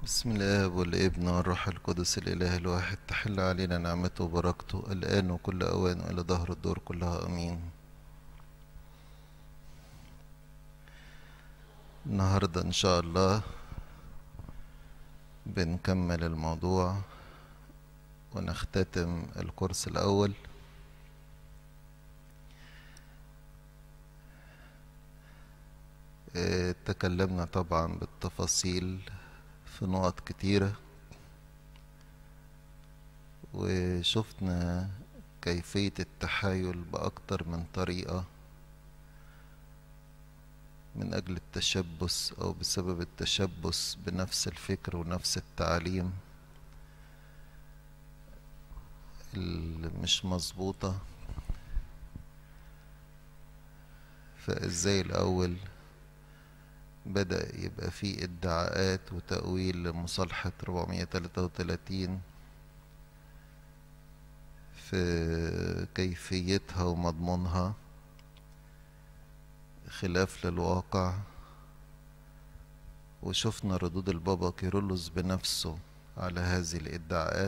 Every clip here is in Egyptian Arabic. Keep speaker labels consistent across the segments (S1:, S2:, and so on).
S1: بسم الله والابن والروح القدس الإله الواحد تحل علينا نعمته وبركته الآن وكل أوان وإلى ظهر الدور كلها أمين النهاردة إن شاء الله بنكمل الموضوع ونختتم الكورس الأول اه تكلمنا طبعا بالتفاصيل في نقط كتيرة وشفنا كيفية التحايل بأكتر من طريقة من أجل التشبث أو بسبب التشبث بنفس الفكر ونفس التعليم اللي مش مظبوطة فازاي الأول بدأ يبقى في ادعاءات وتأويل لمصالحة 433 في كيفيتها ومضمونها خلاف للواقع وشفنا ردود البابا كيرلس بنفسه على هذه الادعاءات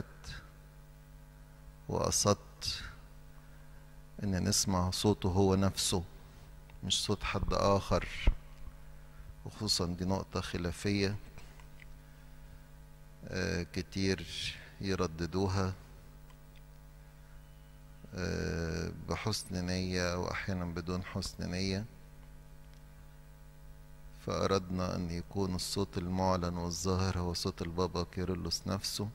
S1: وقصدت ان نسمع صوته هو نفسه مش صوت حد اخر وخصوصا دي نقطة خلافية آه كتير يرددوها آه بحسن نية أو أحيانا بدون حسن نية فأردنا أن يكون الصوت المعلن والظاهر هو صوت البابا كيرلس نفسه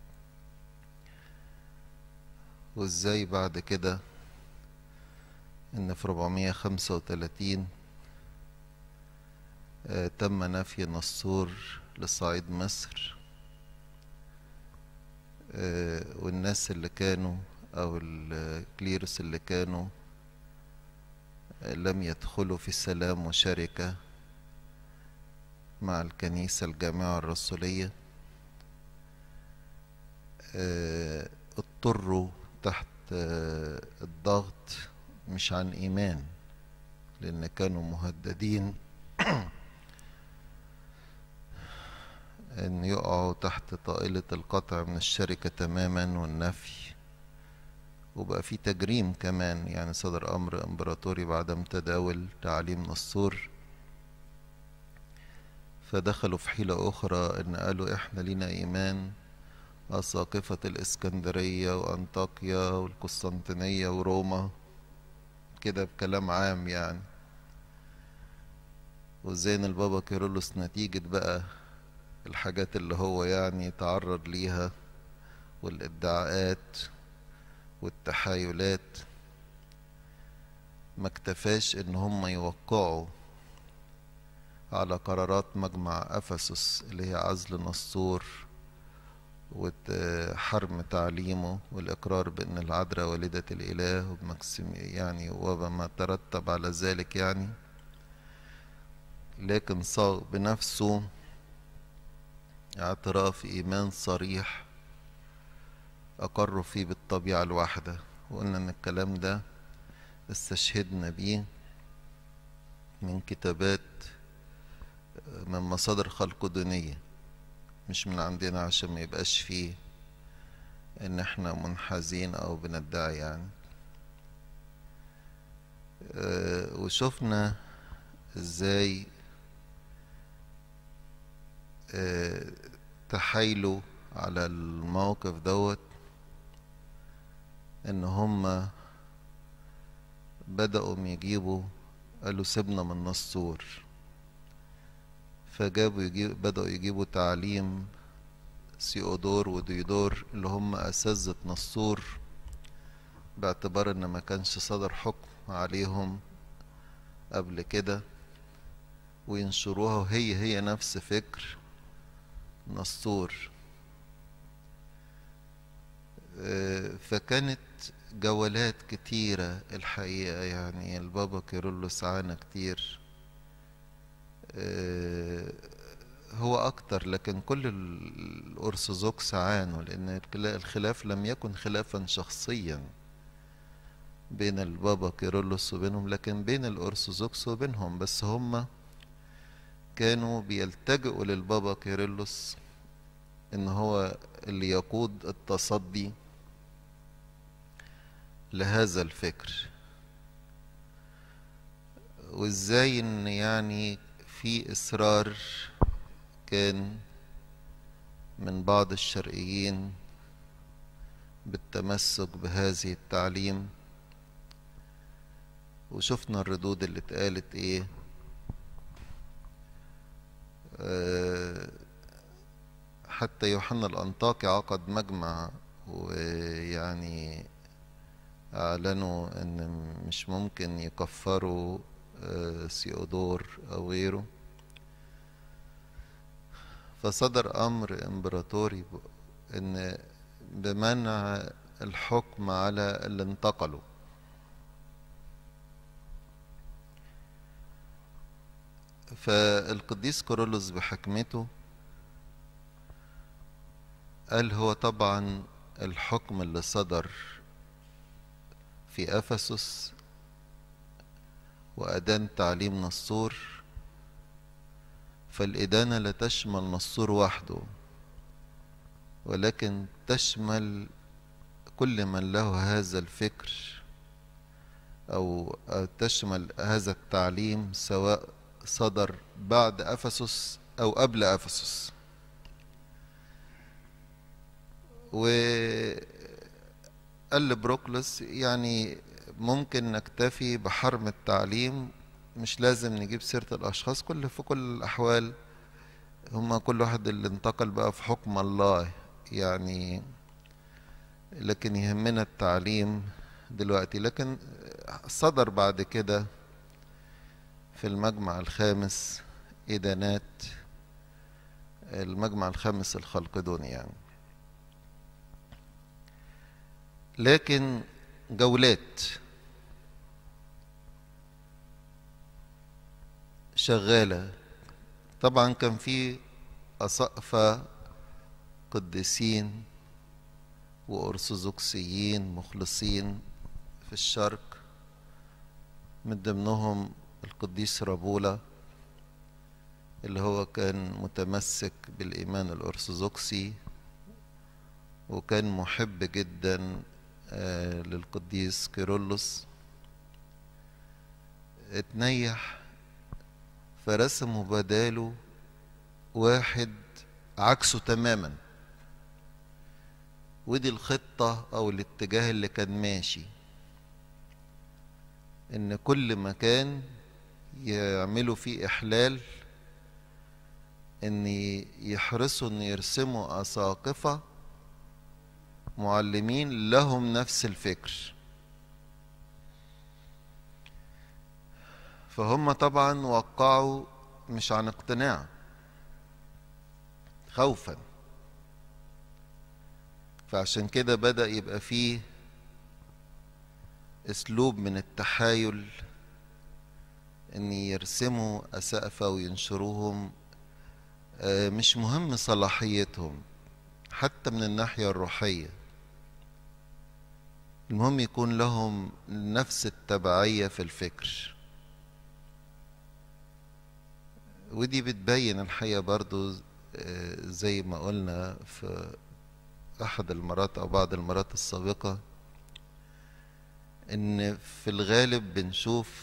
S1: وإزاي بعد كده إن في 435 آه تم نفي نصور لصعيد مصر آه والناس اللي كانوا او الكليروس اللي كانوا آه لم يدخلوا في سلام وشركة مع الكنيسة الجامعة الرسولية اضطروا تحت الضغط مش عن ايمان لان كانوا مهددين ان يقعوا تحت طائلة القطع من الشركة تماما والنفي وبقى في تجريم كمان يعني صدر امر امبراطوري بعدم تداول تعليم نصور فدخلوا في حيلة اخرى ان قالوا احنا لينا ايمان اساقفة الاسكندرية وانطاكيا والقسطنطينية وروما كده بكلام عام يعني وزين البابا كيرلس نتيجة بقى الحاجات اللي هو يعني تعرض ليها والادعاءات والتحايلات ما اكتفاش ان هم يوقعوا على قرارات مجمع افسس اللي هي عزل نسطور وحرم تعليمه والاقرار بان العذراء والدة الاله وبمكسم يعني وما ترتب على ذلك يعني لكن صاغ بنفسه اعتراف ايمان صريح اقروا فيه بالطبيعة الواحدة وقلنا ان الكلام ده استشهدنا بيه من كتابات من مصادر خلق دينية مش من عندنا عشان ما يبقاش فيه ان احنا منحازين او بندعي يعني اه وشفنا ازاي اه تحايلوا على الموقف دوت ان هم بدأوا يجيبوا قالوا سيبنا من نسطور فجابوا يجيب بدأوا يجيبوا تعليم سيودور وديودور اللي هم أساتذة نسطور باعتبار ان ما كانش صدر حكم عليهم قبل كده وينشروها وهي هي نفس فكر نسطور فكانت جولات كتيرة الحقيقة يعني البابا كيرلس عانى كتير هو أكتر لكن كل الأرثوذكس عانوا لأن الخلاف لم يكن خلافا شخصيا بين البابا كيرلس وبينهم لكن بين الأرثوذكس وبينهم بس هم كانوا بيلتجئوا للبابا كيرلس ان هو اللي يقود التصدي لهذا الفكر وازاي ان يعني في اصرار كان من بعض الشرقيين بالتمسك بهذه التعليم وشفنا الردود اللي اتقالت ايه آه حتى يوحنا الأنطاكي عقد مجمع ويعني أعلنوا إن مش ممكن يكفروا سيودور أو غيره فصدر أمر إمبراطوري إن بمنع الحكم على اللي انتقلوا فالقديس كورولوس بحكمته قال هو طبعا الحكم اللي صدر في أفسس وأدان تعليم نصور فالإدانة لا تشمل نصور وحده ولكن تشمل كل من له هذا الفكر أو تشمل هذا التعليم سواء صدر بعد أفسس أو قبل أفسس وقال لبروكلس يعني ممكن نكتفي بحرم التعليم مش لازم نجيب سيرة الأشخاص كل في كل الأحوال هما كل واحد اللي انتقل بقى في حكم الله يعني لكن يهمنا التعليم دلوقتي لكن صدر بعد كده في المجمع الخامس إدانات المجمع الخامس الخلقدوني يعني لكن جولات شغالة طبعا كان في أسقفة قديسين وأرثوذكسيين مخلصين في الشرق من ضمنهم القديس رابولا اللي هو كان متمسك بالإيمان الأرثوذكسي وكان محب جدا آه للقديس كيرلس اتنيح فرسموا بداله واحد عكسه تماما ودي الخطة أو الاتجاه اللي كان ماشي إن كل مكان يعملوا فيه إحلال إن يحرصوا إن يرسموا أساقفة معلمين لهم نفس الفكر فهم طبعا وقعوا مش عن اقتناع خوفا فعشان كده بدأ يبقى فيه اسلوب من التحايل ان يرسموا اسقفة وينشروهم مش مهم صلاحيتهم حتى من الناحية الروحية المهم يكون لهم نفس التبعية في الفكر ودي بتبين الحقيقة برضو زي ما قلنا في أحد المرات أو بعض المرات السابقة إن في الغالب بنشوف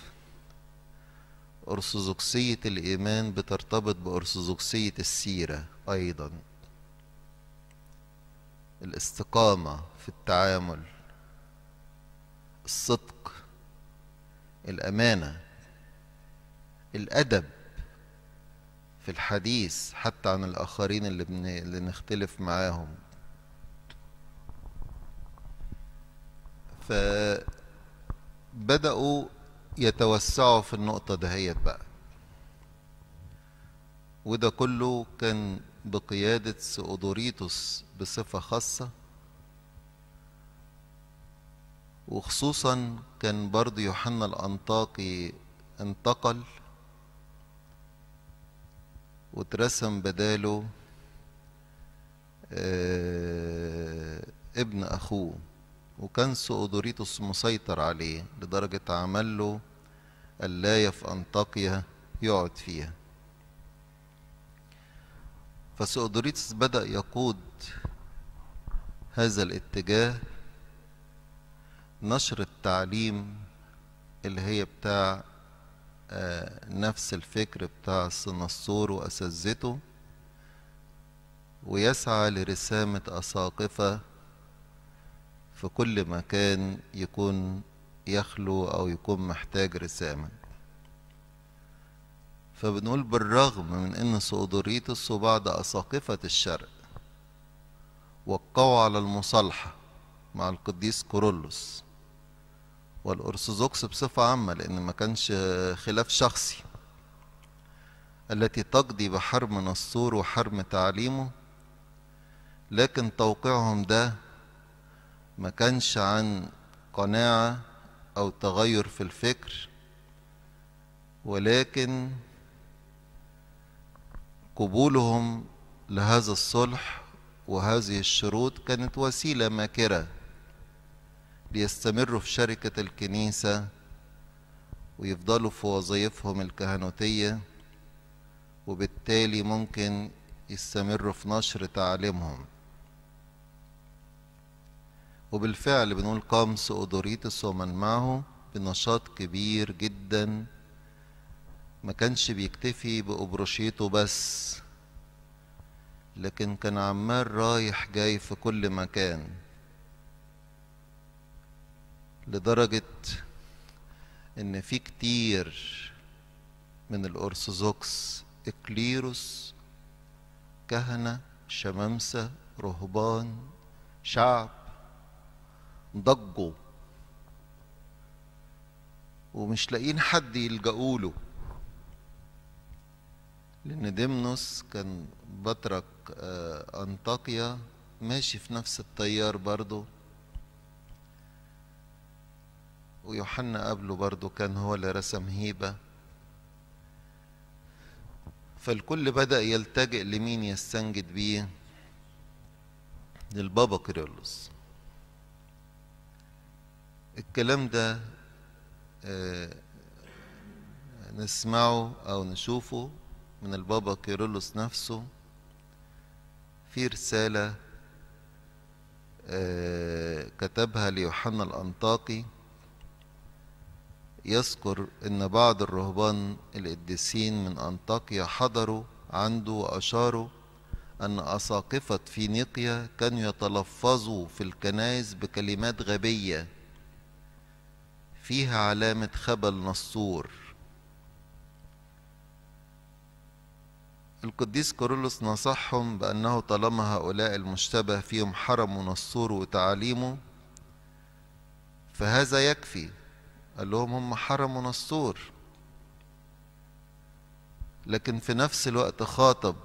S1: أرثوذكسية الإيمان بترتبط بأرثوذكسية السيرة أيضا الاستقامة في التعامل الصدق الأمانة الأدب في الحديث حتى عن الآخرين اللي, بن... اللي نختلف معاهم فبدأوا يتوسعوا في النقطة دهيت بقى وده كله كان بقيادة سؤدوريتوس بصفة خاصة وخصوصا كان برضو يوحنا الأنطاقي انتقل واترسم بداله آه ابن أخوه وكان سؤدوريتوس مسيطر عليه لدرجة عمل له اللاية في أنطاكيا يقعد فيها فسؤدوريتس بدأ يقود هذا الاتجاه نشر التعليم اللي هي بتاع آه، نفس الفكر بتاع السنسور وأساتذته ويسعى لرسامة أساقفة في كل مكان يكون يخلو أو يكون محتاج رسامة فبنقول بالرغم من أن سؤدوريتس وبعض أساقفة الشرق وقعوا على المصالحة مع القديس كورولوس والأرثوذكس بصفة عامة لأن ما كانش خلاف شخصي التي تقضي بحرم نسطور وحرم تعليمه لكن توقيعهم ده ما كانش عن قناعة أو تغير في الفكر ولكن قبولهم لهذا الصلح وهذه الشروط كانت وسيلة ماكرة ليستمروا في شركة الكنيسة ويفضلوا في وظائفهم الكهنوتية وبالتالي ممكن يستمروا في نشر تعاليمهم وبالفعل بنقول قام سؤدوريتس ومن معه بنشاط كبير جدا ما كانش بيكتفي بأبروشيته بس لكن كان عمال رايح جاي في كل مكان لدرجة ان في كتير من الأرثوذكس إكليروس كهنة شمامسة رهبان شعب ضجوا ومش لاقيين حد يلجأوا له لأن ديمنوس كان بطرك آه، أنطاكيا ماشي في نفس التيار برضه ويوحنا قبله برضه كان هو اللي رسم هيبة فالكل بدأ يلتجئ لمين يستنجد بيه للبابا كيرلس الكلام ده آه، نسمعه أو نشوفه من البابا كيرلس نفسه في رسالة آه، كتبها ليوحنا الأنطاكي يذكر ان بعض الرهبان القديسين من انطاكيا حضروا عنده واشاروا ان اساقفة فينيقيا كانوا يتلفظوا في الكنائس بكلمات غبية فيها علامة خبل نسطور القديس كورولوس نصحهم بأنه طالما هؤلاء المشتبه فيهم حرموا نسطور وتعاليمه فهذا يكفي قال لهم هم حرموا نسطور لكن في نفس الوقت خاطب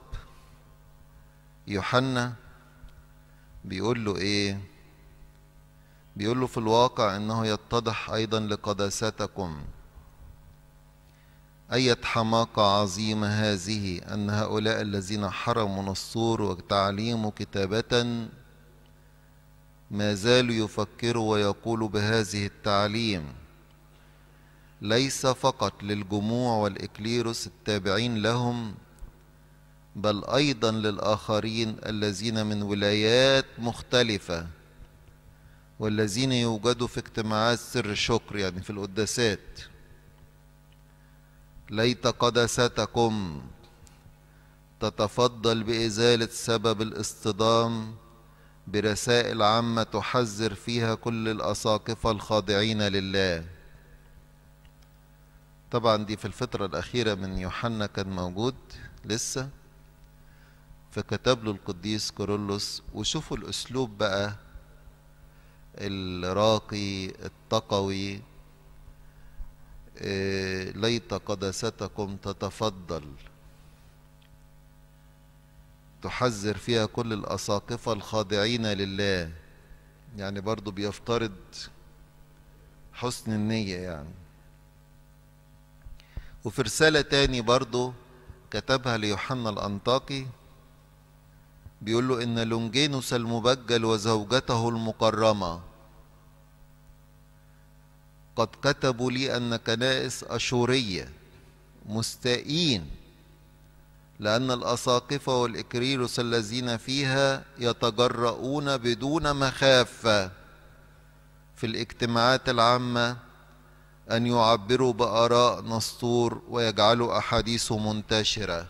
S1: يوحنا بيقول له ايه بيقول له في الواقع انه يتضح ايضا لقداستكم أية حماقة عظيمة هذه أن هؤلاء الذين حرموا نسطور وتعليم كتابة ما زالوا يفكروا ويقولوا بهذه التعليم ليس فقط للجموع والإكليروس التابعين لهم بل أيضا للآخرين الذين من ولايات مختلفة والذين يوجدوا في اجتماعات سر الشكر يعني في القداسات ليت قداستكم تتفضل بإزالة سبب الاصطدام برسائل عامة تحذر فيها كل الأساقفة الخاضعين لله طبعا دي في الفترة الأخيرة من يوحنا كان موجود لسه فكتب له القديس كورولوس وشوفوا الأسلوب بقى الراقي التقوي إيه ليت قداستكم تتفضل تحذر فيها كل الأساقفة الخاضعين لله يعني برضو بيفترض حسن النية يعني وفي رسالة تاني برضو كتبها ليوحنا الأنطاكي بيقول له إن لونجينوس المبجل وزوجته المكرمة قد كتبوا لي أن كنائس أشورية مستائين لأن الأساقفة والإكريروس الذين فيها يتجرؤون بدون مخافة في الاجتماعات العامة أن يعبروا بآراء نسطور ويجعلوا أحاديثه منتشرة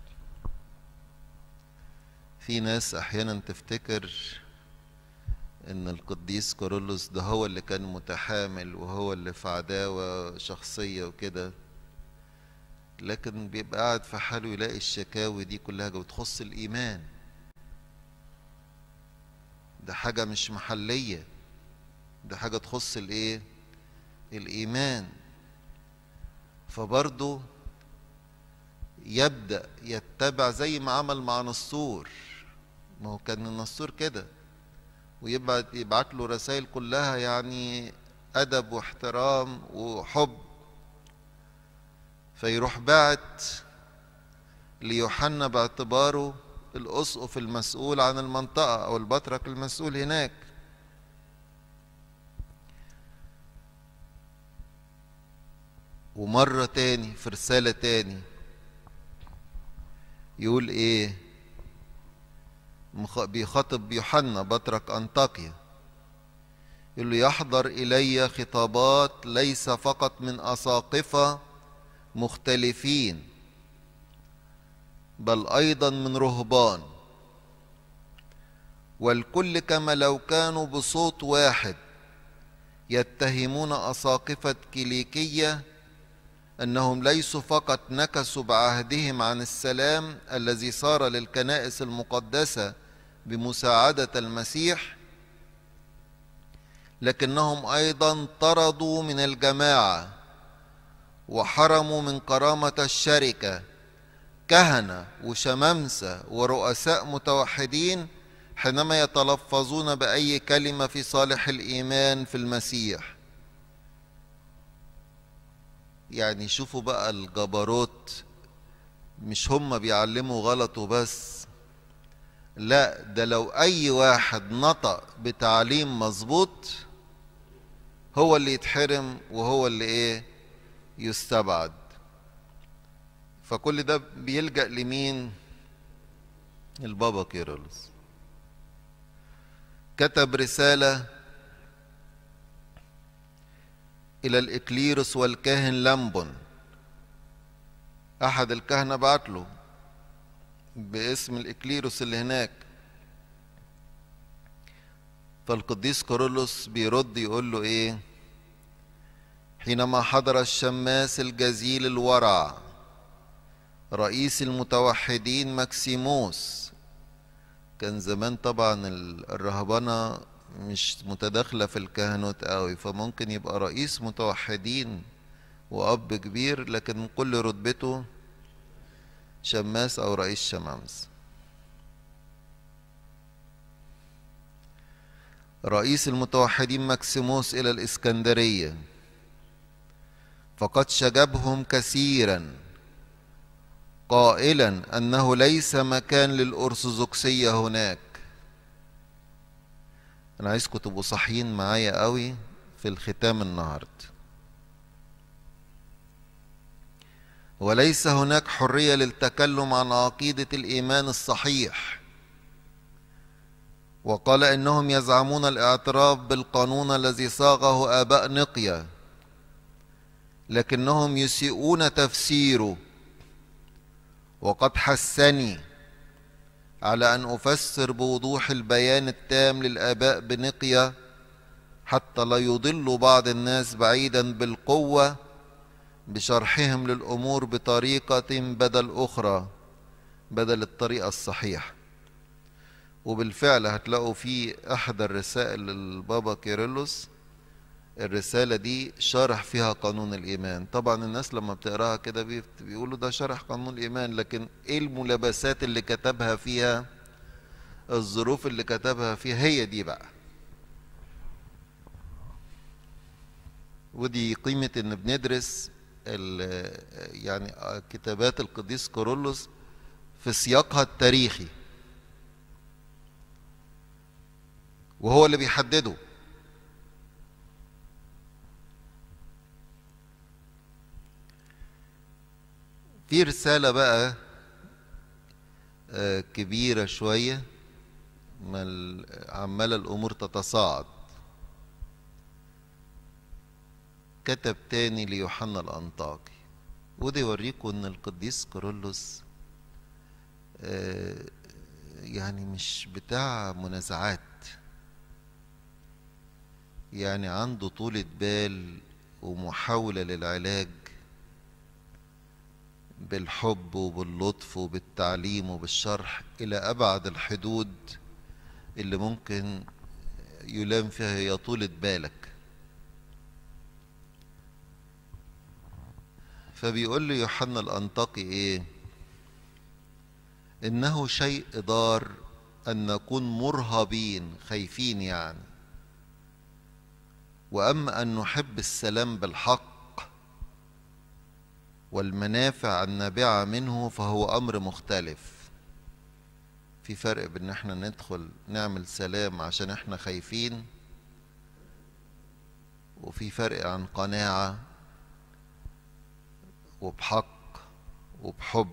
S1: في ناس أحيانا تفتكر إن القديس كورولوس ده هو اللي كان متحامل وهو اللي في عداوة شخصية وكده لكن بيبقى قاعد في حاله يلاقي الشكاوي دي كلها بتخص الإيمان ده حاجة مش محلية ده حاجة تخص الإيه؟ الإيمان فبرضه يبدأ يتبع زي ما عمل مع نصور ما هو كان النصور كده ويبعت يبعت له رسائل كلها يعني أدب واحترام وحب فيروح بعت ليوحنا باعتباره الأسقف المسؤول عن المنطقة أو البطرك المسؤول هناك ومرة تاني في رسالة تاني يقول ايه بيخاطب يوحنا بطرك أنطاكيا يقول له يحضر إلي خطابات ليس فقط من أساقفة مختلفين بل أيضا من رهبان والكل كما لو كانوا بصوت واحد يتهمون أساقفة كيليكية أنهم ليسوا فقط نكسوا بعهدهم عن السلام الذي صار للكنائس المقدسة بمساعدة المسيح لكنهم أيضا طردوا من الجماعة وحرموا من كرامة الشركة كهنة وشمامسة ورؤساء متوحدين حينما يتلفظون بأي كلمة في صالح الإيمان في المسيح يعني شوفوا بقى الجبروت مش هم بيعلموا غلط وبس لا ده لو اي واحد نطق بتعليم مظبوط هو اللي يتحرم وهو اللي ايه يستبعد فكل ده بيلجأ لمين البابا كيرلس كتب رسالة إلى الإكليروس والكاهن لامبون أحد الكهنة بعت له باسم الإكليروس اللي هناك فالقديس كورولوس بيرد يقول له إيه حينما حضر الشماس الجزيل الورع رئيس المتوحدين مكسيموس كان زمان طبعا الرهبنة مش متداخلة في الكهنوت قوي فممكن يبقى رئيس متوحدين وأب كبير لكن كل رتبته شماس أو رئيس شمامس رئيس المتوحدين مكسيموس إلى الإسكندرية فقد شجبهم كثيرا قائلا أنه ليس مكان للأرثوذكسية هناك أنا عايزكم تبقوا صاحيين معايا قوي في الختام النهارده وليس هناك حرية للتكلم عن عقيدة الإيمان الصحيح وقال إنهم يزعمون الاعتراف بالقانون الذي صاغه آباء نقيا لكنهم يسيئون تفسيره وقد حسني على أن أفسر بوضوح البيان التام للآباء بنقيا حتى لا يضل بعض الناس بعيدا بالقوة بشرحهم للأمور بطريقة بدل أخرى بدل الطريقة الصحيحة وبالفعل هتلاقوا في أحد الرسائل للبابا كيرلس الرسالة دي شرح فيها قانون الإيمان طبعا الناس لما بتقراها كده بيقولوا ده شرح قانون الإيمان لكن إيه الملابسات اللي كتبها فيها الظروف اللي كتبها فيها هي دي بقى ودي قيمة إن بندرس يعني كتابات القديس كورولوس في سياقها التاريخي وهو اللي بيحدده في رسالة بقى آه، كبيرة شوية ما ال- عمالة الأمور تتصاعد كتب تاني ليوحنا الأنطاكي وده يوريكم إن القديس كيرلس آه، يعني مش بتاع منازعات يعني عنده طولة بال ومحاولة للعلاج بالحب وباللطف وبالتعليم وبالشرح إلى أبعد الحدود اللي ممكن يلام فيها هي طولة بالك فبيقول لي يوحنا الأنطاكي إيه إنه شيء ضار أن نكون مرهبين خايفين يعني وأما أن نحب السلام بالحق والمنافع النابعة منه فهو أمر مختلف في فرق بين إن احنا ندخل نعمل سلام عشان احنا خايفين وفي فرق عن قناعة وبحق وبحب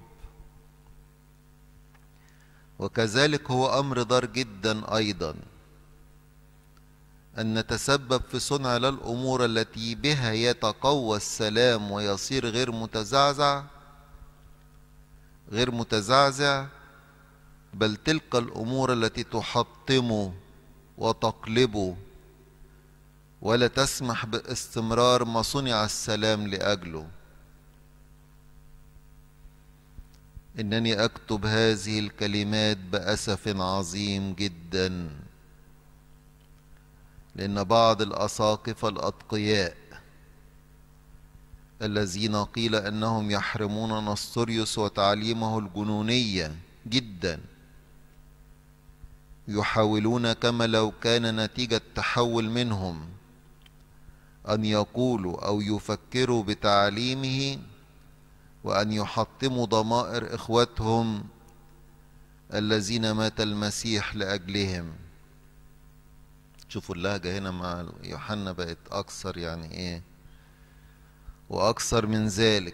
S1: وكذلك هو أمر ضار جدا أيضا أن نتسبب في صنع لا الأمور التي بها يتقوى السلام ويصير غير متزعزع غير متزعزع بل تلك الأمور التي تحطمه وتقلبه ولا تسمح باستمرار ما صنع السلام لأجله إنني أكتب هذه الكلمات بأسف عظيم جدا لأن بعض الأساقفة الأتقياء الذين قيل أنهم يحرمون نستوريوس وتعليمه الجنونية جدا يحاولون كما لو كان نتيجة تحول منهم أن يقولوا أو يفكروا بتعليمه وأن يحطموا ضمائر إخوتهم الذين مات المسيح لأجلهم شوفوا اللهجة هنا مع يوحنا بقت أكثر يعني إيه وأكثر من ذلك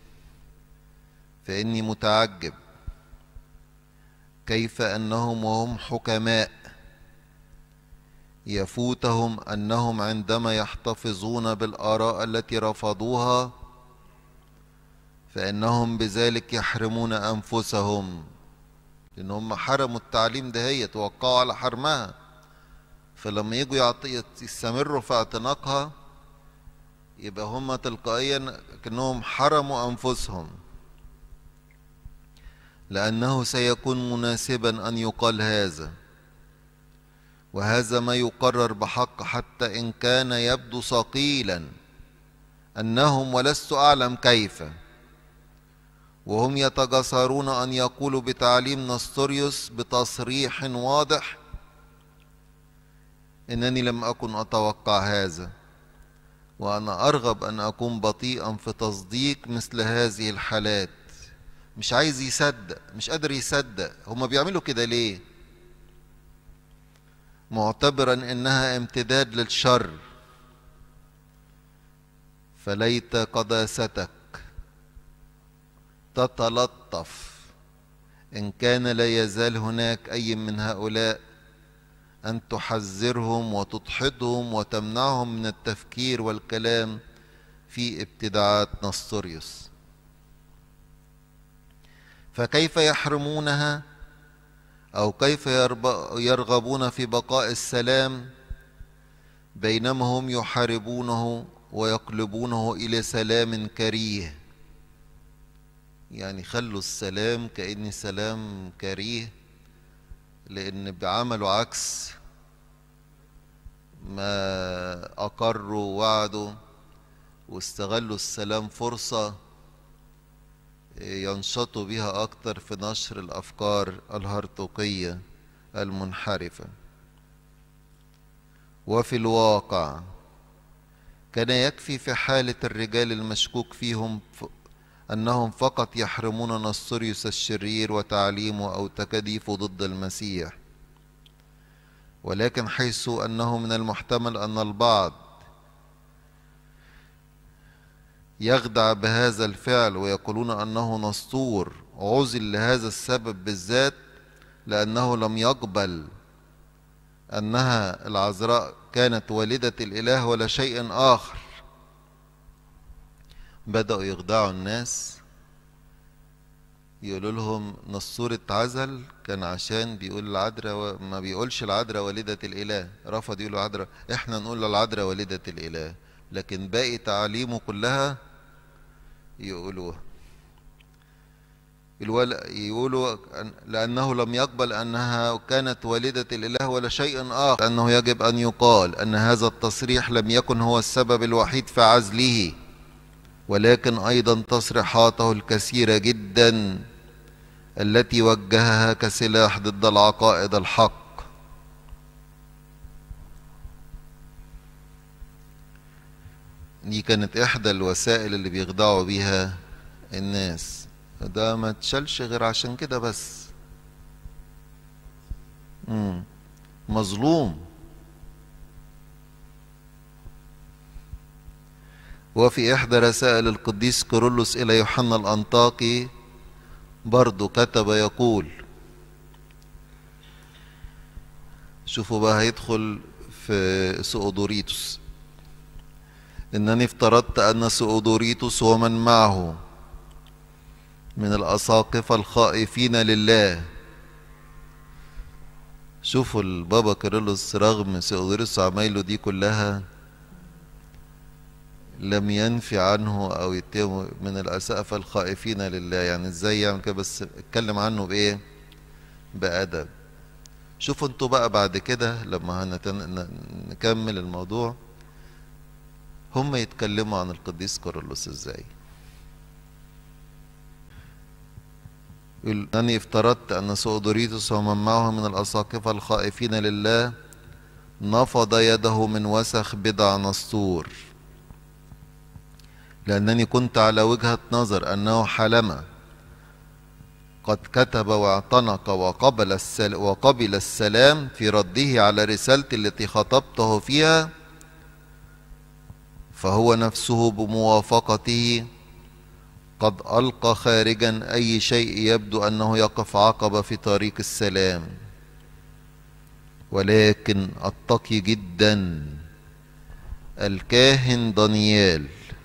S1: فإني متعجب كيف أنهم وهم حكماء يفوتهم أنهم عندما يحتفظون بالآراء التي رفضوها فإنهم بذلك يحرمون أنفسهم لأن هم حرموا التعليم ده هي توقعوا على حرمها فلما يجوا يعطي يستمروا في اعتناقها يبقى هم تلقائيا كأنهم حرموا أنفسهم لأنه سيكون مناسبا أن يقال هذا وهذا ما يقرر بحق حتى إن كان يبدو ثقيلا أنهم ولست أعلم كيف وهم يتجسرون أن يقولوا بتعليم نستوريوس بتصريح واضح إنني لم أكن أتوقع هذا وأنا أرغب أن أكون بطيئا في تصديق مثل هذه الحالات مش عايز يصدق مش قادر يصدق هما بيعملوا كده ليه معتبرا انها امتداد للشر فليت قداستك تتلطف ان كان لا يزال هناك اي من هؤلاء ان تحذرهم وتدحضهم وتمنعهم من التفكير والكلام في ابتداعات نستوريوس فكيف يحرمونها او كيف يرغبون في بقاء السلام بينما هم يحاربونه ويقلبونه الى سلام كريه يعني خلوا السلام كأن سلام كريه لأن بعملوا عكس ما أقروا ووعدوا واستغلوا السلام فرصة ينشطوا بها أكتر في نشر الأفكار الهرطقية المنحرفة وفي الواقع كان يكفي في حالة الرجال المشكوك فيهم أنهم فقط يحرمون نصريوس الشرير وتعليمه أو تكاليفه ضد المسيح ولكن حيث أنه من المحتمل أن البعض يخدع بهذا الفعل ويقولون أنه نسطور عزل لهذا السبب بالذات لأنه لم يقبل أنها العذراء كانت والدة الإله ولا شيء آخر بدأوا يخدعوا الناس يقولوا لهم نصور اتعزل كان عشان بيقول العذراء و... ما بيقولش العذراء والدة الإله رفض يقولوا العذراء احنا نقول العذراء والدة الإله لكن باقي تعاليمه كلها يقولوها الول... يقولوا لأنه لم يقبل أنها كانت والدة الإله ولا شيء آخر أنه يجب أن يقال أن هذا التصريح لم يكن هو السبب الوحيد في عزله ولكن أيضا تصريحاته الكثيرة جدا التي وجهها كسلاح ضد العقائد الحق دي كانت إحدى الوسائل اللي بيخدعوا بيها الناس ده ما تشالش غير عشان كده بس مم. مظلوم وفي إحدى رسائل القديس كيرلس إلى يوحنا الأنطاكي برضو كتب يقول شوفوا بقى هيدخل في سؤدوريتوس إنني افترضت أن سؤدوريتوس ومن معه من الأساقفة الخائفين لله شوفوا البابا كيرلس رغم سؤدوريتوس عمايله دي كلها لم ينفي عنه او يتهم من الاسقفه الخائفين لله يعني ازاي يعمل كده بس اتكلم عنه بايه بادب شوفوا انتوا بقى بعد كده لما هنتن... نكمل الموضوع هم يتكلموا عن القديس كارلوس ازاي أنني افترضت أن سؤدوريتوس ومن معه من الأساقفة الخائفين لله نفض يده من وسخ بدع نسطور لأنني كنت على وجهة نظر أنه حلم قد كتب واعتنق وقبل السل وقبل السلام في رده على رسالتي التي خطبته فيها فهو نفسه بموافقته قد ألقى خارجا أي شيء يبدو أنه يقف عقبة في طريق السلام ولكن أتقي جدا الكاهن دانيال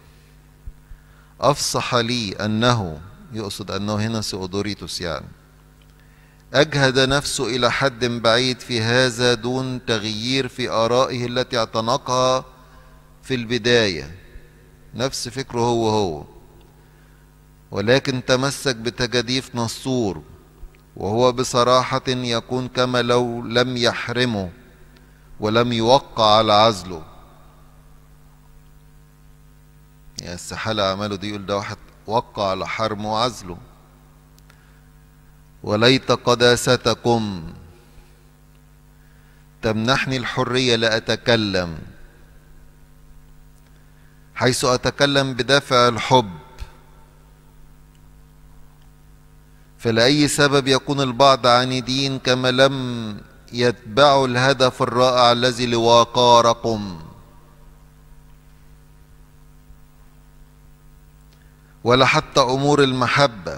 S1: أفصح لي أنه يقصد أنه هنا سؤدوريتوس يعني أجهد نفسه إلى حد بعيد في هذا دون تغيير في آرائه التي اعتنقها في البداية نفس فكره هو هو ولكن تمسك بتجاديف نصور وهو بصراحة يكون كما لو لم يحرمه ولم يوقع على عزله يعني استحالة عمله دي يقول ده واحد وقع على حرمه وعزله وليت قداستكم تمنحني الحرية لأتكلم حيث أتكلم بدافع الحب فلأي سبب يكون البعض عنيدين كما لم يتبعوا الهدف الرائع الذي لوقاركم ولا حتى امور المحبه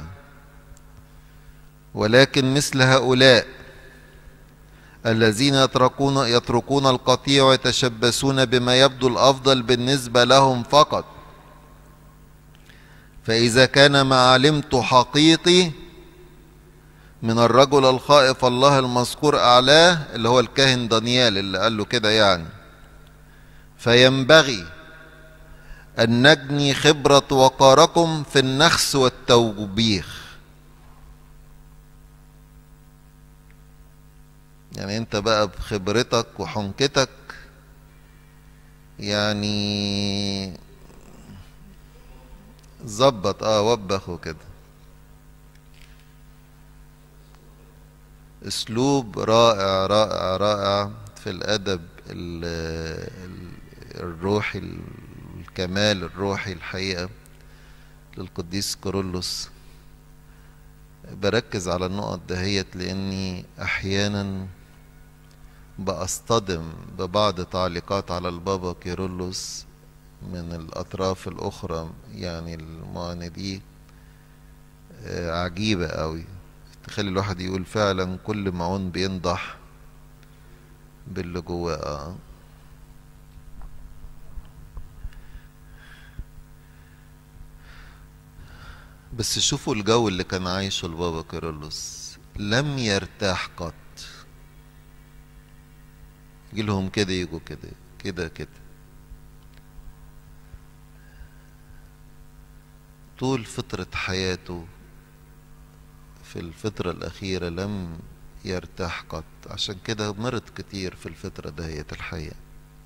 S1: ولكن مثل هؤلاء الذين يتركون يتركون القطيع ويتشبثون بما يبدو الافضل بالنسبه لهم فقط فاذا كان ما علمت حقيقي من الرجل الخائف الله المذكور اعلاه اللي هو الكاهن دانيال اللي قال له كده يعني فينبغي أن نجني خبرة وقاركم في النخس والتوبيخ يعني انت بقى بخبرتك وحنكتك يعني ظبط اه وبخ وكده اسلوب رائع رائع رائع في الادب الروحي الكمال الروحي الحقيقة للقديس كورولوس بركز على النقط دهيت لاني احيانا بأصطدم ببعض تعليقات على البابا كيرلس من الأطراف الأخرى يعني المعاندين آه، عجيبة قوي تخلي الواحد يقول فعلا كل معون بينضح باللي جواه آه. بس شوفوا الجو اللي كان عايشه البابا كيرلس لم يرتاح قط يجيلهم كده يجوا كده كده كده طول فترة حياته في الفترة الأخيرة لم يرتاح قط عشان كده مرض كتير في الفترة دهية الحقيقة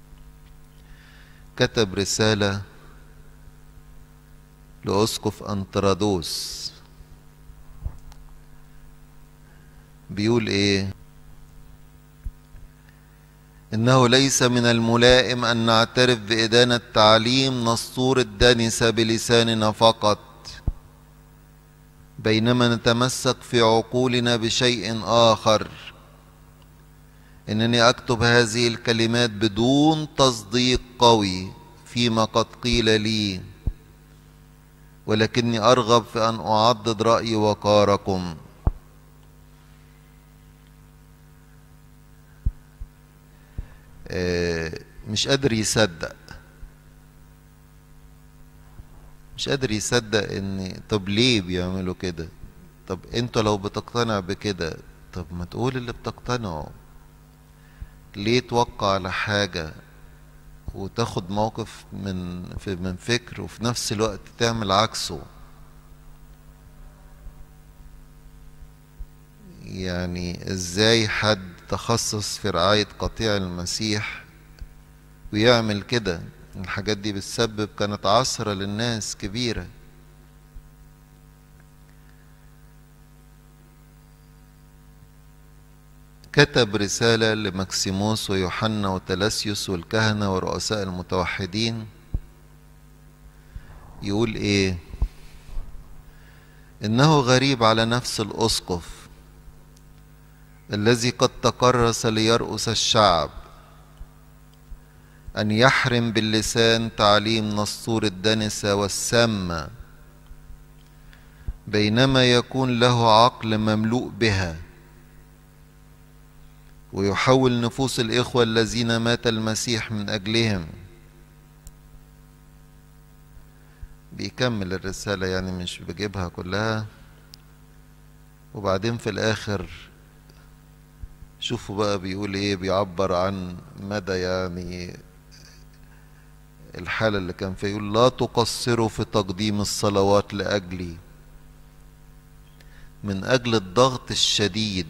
S1: كتب رسالة لأسقف أنطرادوس بيقول إيه إنه ليس من الملائم أن نعترف بإدانة تعليم نسطور الدنسة بلساننا فقط بينما نتمسك في عقولنا بشيء آخر إنني أكتب هذه الكلمات بدون تصديق قوي فيما قد قيل لي ولكني أرغب في أن أعضد رأي وقاركم آه، مش قادر يصدق مش قادر يصدق ان طب ليه بيعملوا كده طب انتوا لو بتقتنع بكده طب ما تقول اللي بتقتنعه ليه توقع على حاجة وتاخد موقف من في من فكر وفي نفس الوقت تعمل عكسه يعني ازاي حد تخصص في رعاية قطيع المسيح ويعمل كده الحاجات دي بتسبب كانت عصرة للناس كبيرة كتب رسالة لمكسيموس ويوحنا وتلاسيوس والكهنة ورؤساء المتوحدين يقول ايه انه غريب على نفس الاسقف الذي قد تكرس ليرأس الشعب أن يحرم باللسان تعليم نسطور الدنسة والسامة بينما يكون له عقل مملوء بها ويحول نفوس الإخوة الذين مات المسيح من أجلهم بيكمل الرسالة يعني مش بجيبها كلها وبعدين في الآخر شوفوا بقى بيقول ايه بيعبر عن مدى يعني الحالة اللي كان فيها يقول لا تقصروا في تقديم الصلوات لأجلي من أجل الضغط الشديد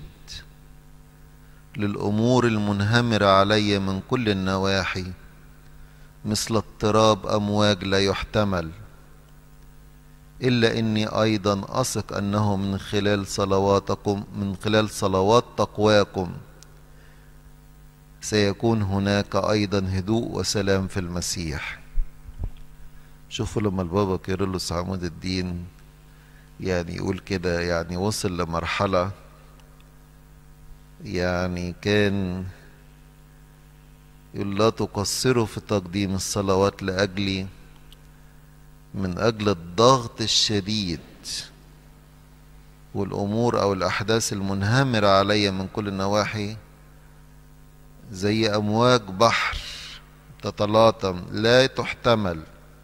S1: للأمور المنهمرة علي من كل النواحي مثل اضطراب أمواج لا يحتمل إلا إني أيضا أثق أنه من خلال صلواتكم من خلال صلوات تقواكم سيكون هناك أيضا هدوء وسلام في المسيح شوفوا لما البابا كيرلس عمود الدين يعني يقول كده يعني وصل لمرحلة يعني كان يقول لا تقصروا في تقديم الصلوات لأجلي من أجل الضغط الشديد والأمور أو الأحداث المنهمرة علي من كل النواحي زي أمواج بحر تتلاطم لا تحتمل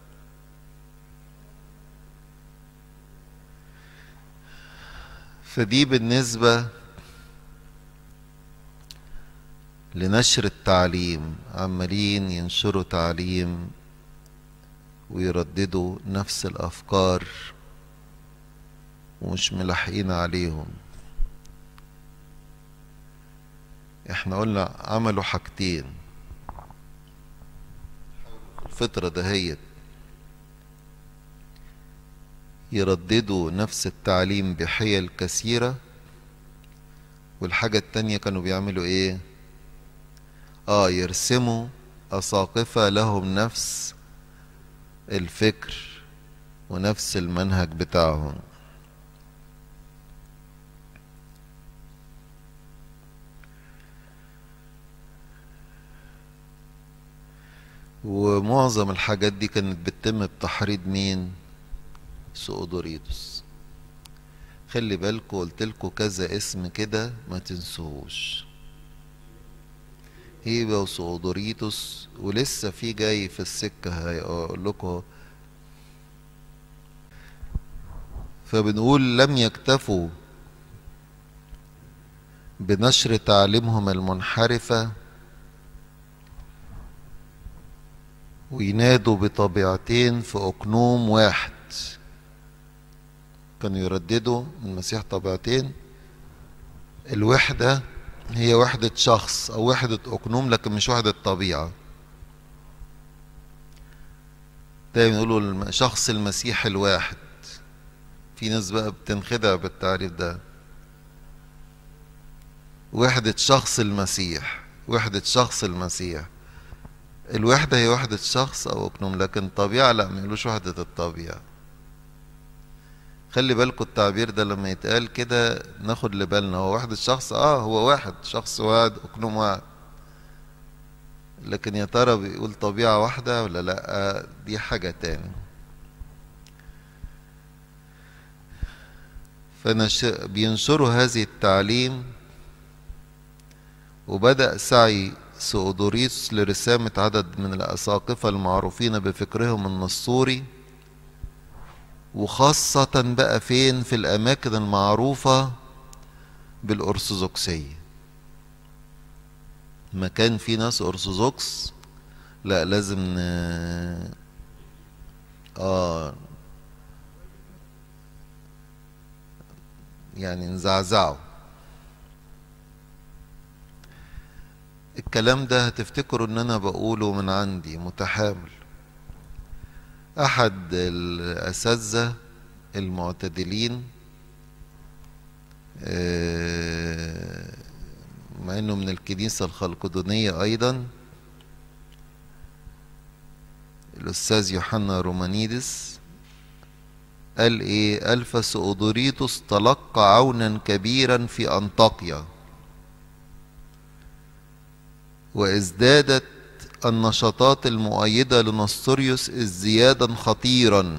S1: فدي بالنسبة لنشر التعليم عمالين ينشروا تعليم ويرددوا نفس الأفكار ومش ملاحقين عليهم احنا قلنا عملوا حاجتين الفترة دهيت يرددوا نفس التعليم بحيل كثيرة والحاجة التانية كانوا بيعملوا ايه اه يرسموا أساقفة لهم نفس الفكر ونفس المنهج بتاعهم ومعظم الحاجات دي كانت بتتم بتحريض مين سؤدوريتوس خلي بالكوا قلت لكوا كذا اسم كده ما تنسوهوش هيبة وسودوريتوس ولسه في جاي في السكة هيقول لكم فبنقول لم يكتفوا بنشر تعليمهم المنحرفة وينادوا بطبيعتين في أقنوم واحد كانوا يرددوا المسيح طبيعتين الوحدة هي وحدة شخص أو وحدة أقنوم لكن مش وحدة طبيعة دايما يقولوا شخص المسيح الواحد في ناس بقى بتنخدع بالتعريف ده وحدة شخص المسيح وحدة شخص المسيح الوحدة هي وحدة شخص أو أقنوم لكن طبيعة لا ما يقولوش وحدة الطبيعة خلي بالكم التعبير ده لما يتقال كده ناخد لبالنا هو وحدة شخص اه هو واحد شخص واحد أقنوم واحد لكن يا ترى بيقول طبيعة واحدة ولا لا دي حاجة تاني بينشروا هذه التعليم وبدأ سعي سؤدوريس لرسامة عدد من الأساقفة المعروفين بفكرهم النسطوري وخاصة بقى فين في الأماكن المعروفة بالأرثوذكسية مكان فيه ناس أرثوذكس لا لازم ن... آه يعني نزعزعه الكلام ده هتفتكروا ان انا بقوله من عندي متحامل احد الاساتذه المعتدلين مع انه من الكنيسه الخلقدونيه ايضا الاستاذ يوحنا رومانيدس قال ايه قال فسؤدوريتوس تلقى عونا كبيرا في انطاكيا وازدادت النشاطات المؤيدة لنستوريوس ازديادا خطيرا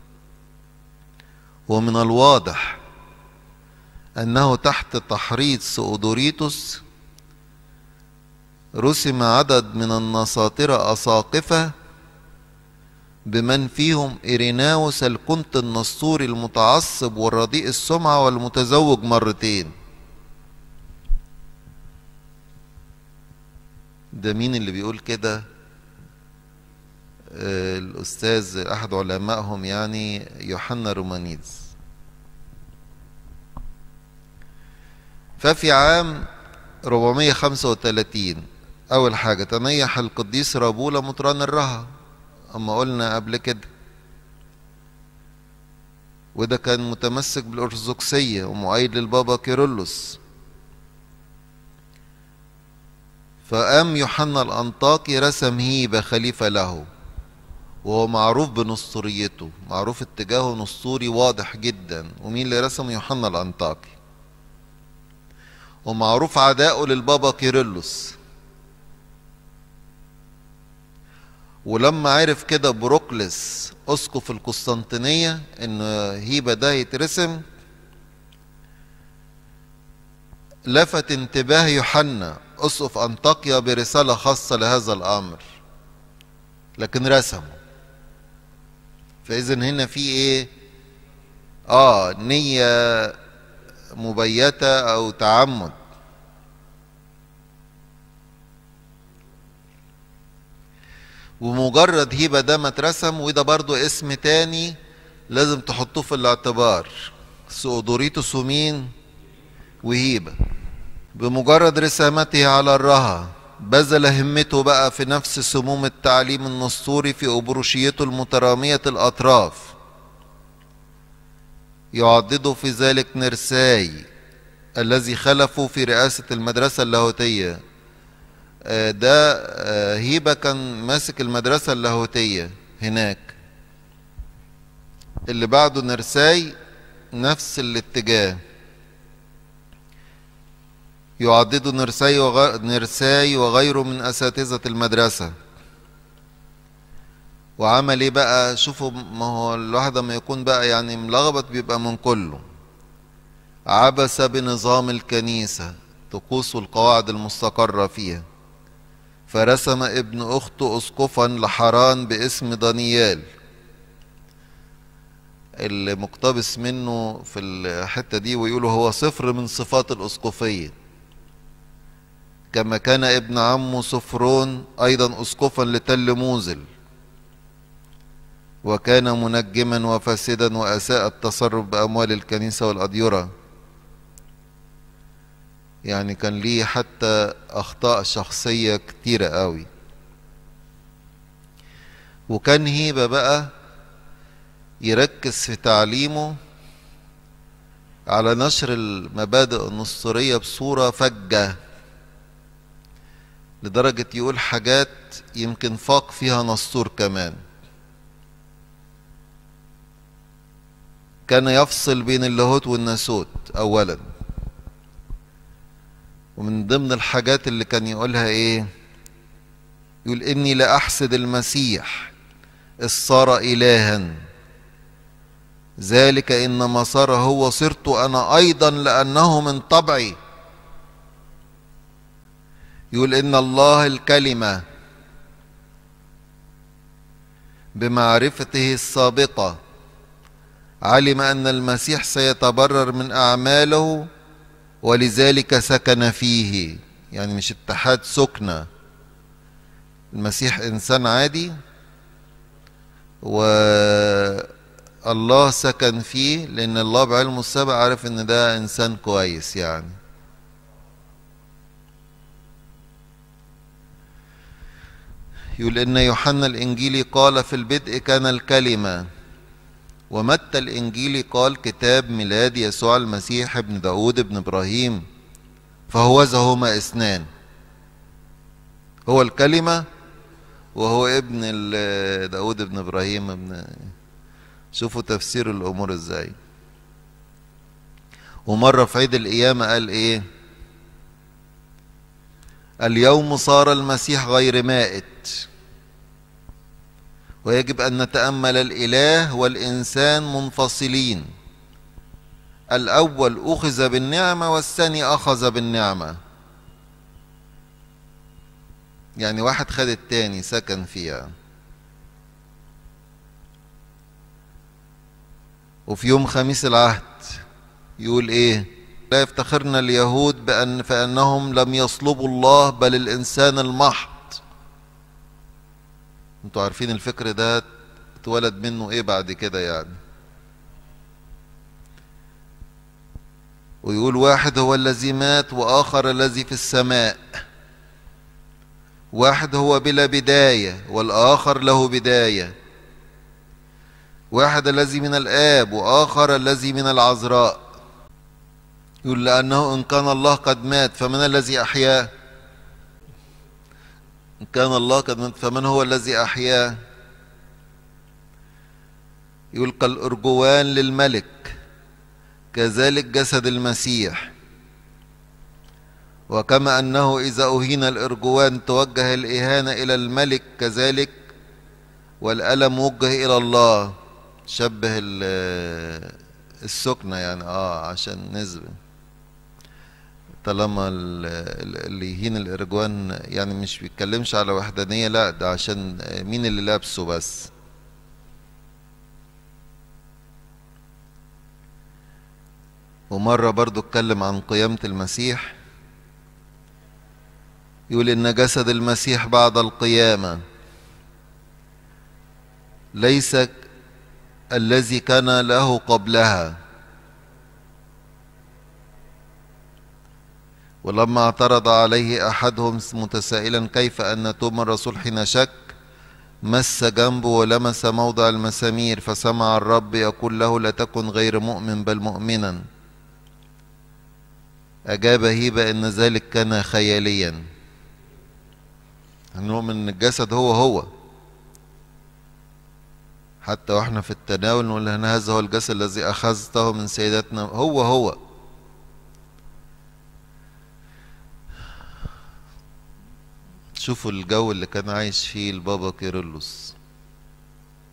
S1: ومن الواضح أنه تحت تحريض سؤدوريتوس رسم عدد من النساطرة أساقفة بمن فيهم إيريناوس الكنت النسطوري المتعصب والرديء السمعة والمتزوج مرتين ده مين اللي بيقول كده آه الأستاذ أحد علمائهم يعني يوحنا رومانيدز ففي عام 435 أول حاجة تنيح القديس رابولا مطران الرها أما قلنا قبل كده وده كان متمسك بالأرثوذكسية ومؤيد للبابا كيرلس فقام يوحنا الأنطاكي رسم هيبة خليفة له وهو معروف بنسطوريته معروف اتجاهه نسطوري واضح جدا ومين اللي رسمه يوحنا الأنطاكي ومعروف عداؤه للبابا كيرلس ولما عرف كده بروكلس اسقف القسطنطينية ان هيبة ده يترسم لفت انتباه يوحنا اسقف انطاكيا برسالة خاصة لهذا الامر لكن رسمه فاذا هنا في ايه اه نية مبيتة او تعمد ومجرد هيبة ده ما اترسم وده برضو اسم تاني لازم تحطوه في الاعتبار سؤدوريتوس ومين وهيبة بمجرد رسامته على الرها بذل همته بقى في نفس سموم التعليم النسطوري في أبروشيته المترامية الأطراف يعضده في ذلك نرساي الذي خلفه في رئاسة المدرسة اللاهوتية ده هيبة كان ماسك المدرسة اللاهوتية هناك اللي بعده نرساي نفس الاتجاه يعضد نرساي, وغ... نرساي وغيره من أساتذة المدرسة وعمل ايه بقى شوفوا ما هو الواحد لما يكون بقى يعني ملخبط بيبقى من كله عبس بنظام الكنيسة طقوس والقواعد المستقرة فيها فرسم ابن أخته أسقفا لحران باسم دانيال اللي مقتبس منه في الحتة دي ويقولوا هو صفر من صفات الأسقفية كما كان ابن عمه صفرون أيضا أسقفا لتل موزل وكان منجما وفاسدا وأساء التصرف بأموال الكنيسة والأديرة يعني كان ليه حتى أخطاء شخصية كتيرة قوي وكان هيبة بقى يركز في تعليمه على نشر المبادئ النصرية بصورة فجة لدرجة يقول حاجات يمكن فاق فيها نسطور كمان كان يفصل بين اللاهوت والناسوت أولا ومن ضمن الحاجات اللي كان يقولها ايه يقول اني لا احسد المسيح إذ صار الها ذلك انما صار هو صرت انا ايضا لانه من طبعي يقول ان الله الكلمه بمعرفته السابقه علم ان المسيح سيتبرر من اعماله ولذلك سكن فيه يعني مش اتحاد سكنة المسيح إنسان عادي والله سكن فيه لأن الله بعلمه السابق عارف إن ده إنسان كويس يعني يقول إن يوحنا الإنجيلي قال في البدء كان الكلمة ومتى الإنجيلي قال كتاب ميلاد يسوع المسيح ابن داود ابن إبراهيم فهوذا هما اثنان هو الكلمة وهو ابن داود ابن إبراهيم ابن شوفوا تفسير الأمور ازاي ومرة في عيد القيامة قال ايه اليوم صار المسيح غير مائت ويجب أن نتأمل الإله والإنسان منفصلين الأول أخذ بالنعمة والثاني أخذ بالنعمة يعني واحد خد التاني سكن فيها وفي يوم خميس العهد يقول ايه لا يفتخرنا اليهود بأن فأنهم لم يصلبوا الله بل الإنسان المحض انتوا عارفين الفكر ده اتولد منه ايه بعد كده يعني ويقول واحد هو الذي مات واخر الذي في السماء واحد هو بلا بداية والاخر له بداية واحد الذي من الاب واخر الذي من العذراء يقول لانه ان كان الله قد مات فمن الذي احياه إن كان الله قد مات فمن هو الذي أحياه يلقى الأرجوان للملك كذلك جسد المسيح وكما أنه إذا أهين الأرجوان توجه الإهانة إلى الملك كذلك والألم وجه إلى الله شبه السكنة يعني آه عشان نسبة طالما اللي يهين الارجوان يعني مش بيتكلمش على وحدانية لا ده عشان مين اللي لابسه بس ومرة برضو اتكلم عن قيامة المسيح يقول إن جسد المسيح بعد القيامة ليس الذي كان له قبلها ولما اعترض عليه أحدهم متسائلا كيف أن توما الرسول حين شك مس جنبه ولمس موضع المسامير فسمع الرب يقول له لا تكن غير مؤمن بل مؤمنا أجاب هيبة أن ذلك كان خياليا نؤمن أن الجسد هو هو حتى واحنا في التناول نقول أن هذا هو الجسد الذي أخذته من سيداتنا هو هو شوفوا الجو اللي كان عايش فيه البابا كيرلس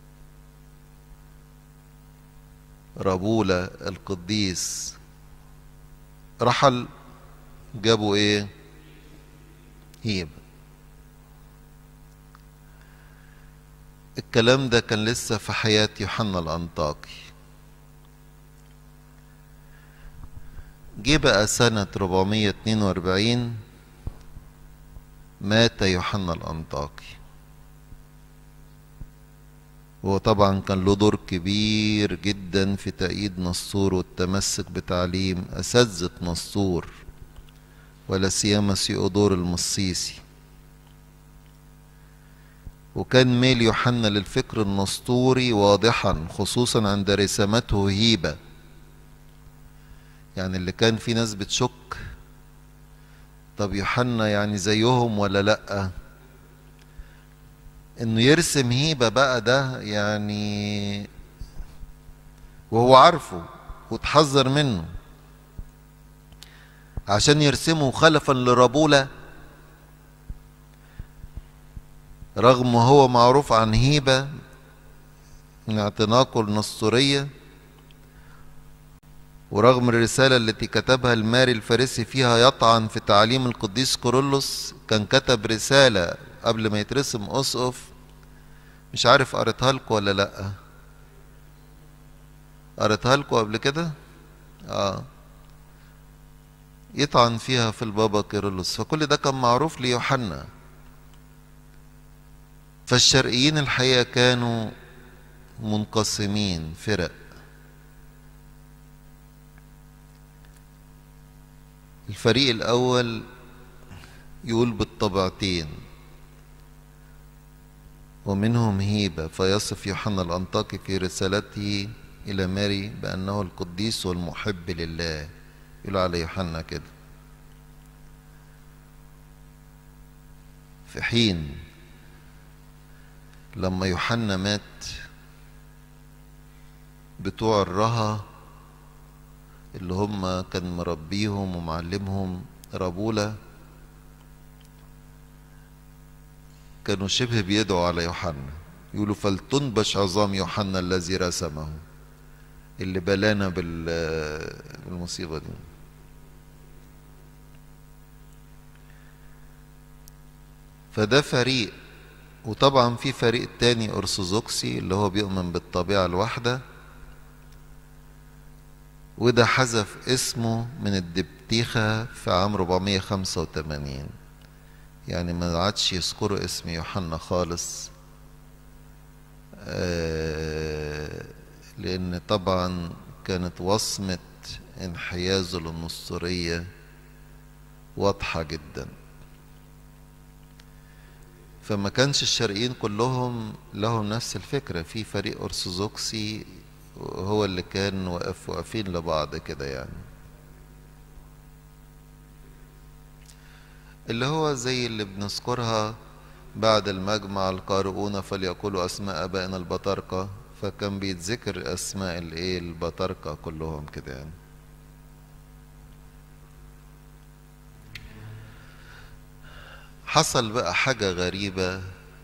S1: رابولا القديس رحل جابوا ايه هيبة الكلام ده كان لسه في حياة يوحنا الأنطاكي جه بقى سنة 442 مات يوحنا الأنطاكي هو طبعا كان له دور كبير جدا في تأييد نصور والتمسك بتعليم أساتذة نصور ولا سيما سيودور المصيسي وكان ميل يوحنا للفكر النسطوري واضحا خصوصا عند رسامته هيبة يعني اللي كان في ناس بتشك طب يوحنا يعني زيهم ولا لأ انه يرسم هيبة بقى ده يعني وهو عارفه وتحذر منه عشان يرسمه خلفا لربولة رغم هو معروف عن هيبة من اعتناقه النسطورية ورغم الرسالة التي كتبها الماري الفارسي فيها يطعن في تعاليم القديس كورولوس كان كتب رسالة قبل ما يترسم أسقف مش عارف قريتها لكم ولا لأ قريتها لكم قبل كده اه يطعن فيها في البابا كيرلس فكل ده كان معروف ليوحنا فالشرقيين الحقيقة كانوا منقسمين فرق الفريق الأول يقول بالطبعتين ومنهم هيبة فيصف يوحنا الأنطاكي في رسالته إلى ماري بأنه القديس والمحب لله يقول على يوحنا كده في حين لما يوحنا مات بتوع الرها اللي هم كان مربيهم ومعلمهم ربولة كانوا شبه بيدعوا على يوحنا يقولوا فلتنبش عظام يوحنا الذي رسمه اللي بلانا بالمصيبة دي فده فريق وطبعا في فريق تاني أرثوذكسي اللي هو بيؤمن بالطبيعة الواحدة وده حذف اسمه من الدبتيخة في عام 485 يعني ما عادش يذكروا اسم يوحنا خالص آه لأن طبعا كانت وصمة انحيازه للنصرية واضحة جدا فما كانش الشرقيين كلهم لهم نفس الفكرة في فريق أرثوذكسي هو اللي كان واقف واقفين لبعض كده يعني اللي هو زي اللي بنذكرها بعد المجمع القارئون فليقولوا أسماء أبائنا البطاركة فكان بيتذكر أسماء الإيه البطاركة كلهم كده يعني حصل بقى حاجة غريبة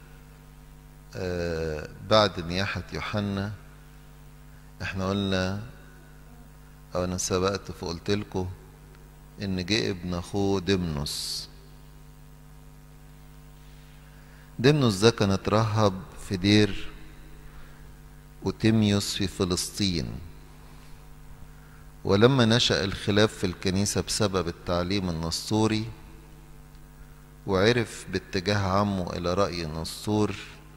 S1: آه بعد نياحة يوحنا احنا قلنا او انا سبقت فقلت لكم ان جه ابن اخوه دمنس دمنس ده كان اترهب في دير وتيميوس في فلسطين ولما نشأ الخلاف في الكنيسة بسبب التعليم النسطوري وعرف باتجاه عمه إلى رأي النسطور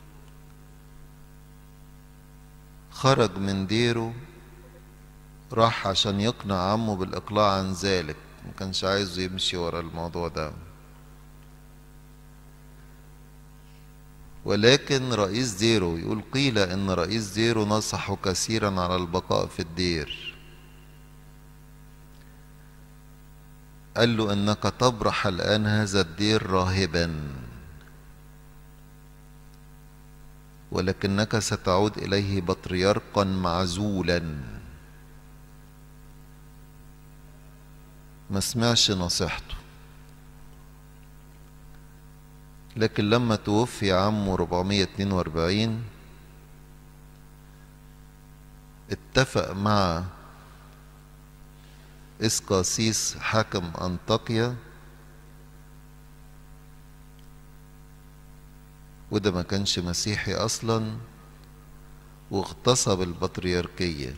S1: خرج من ديره راح عشان يقنع عمه بالإقلاع عن ذلك ما كانش عايزه يمشي ورا الموضوع ده ولكن رئيس ديره يقول قيل ان رئيس ديره نصحه كثيرا على البقاء في الدير قال له انك تبرح الان هذا الدير راهبا ولكنك ستعود اليه بطريركا معزولا ما سمعش نصيحته لكن لما توفي عمه 442 اتفق مع اسقاسيس حاكم أنطاكيا وده ما كانش مسيحي أصلا واغتصب البطريركية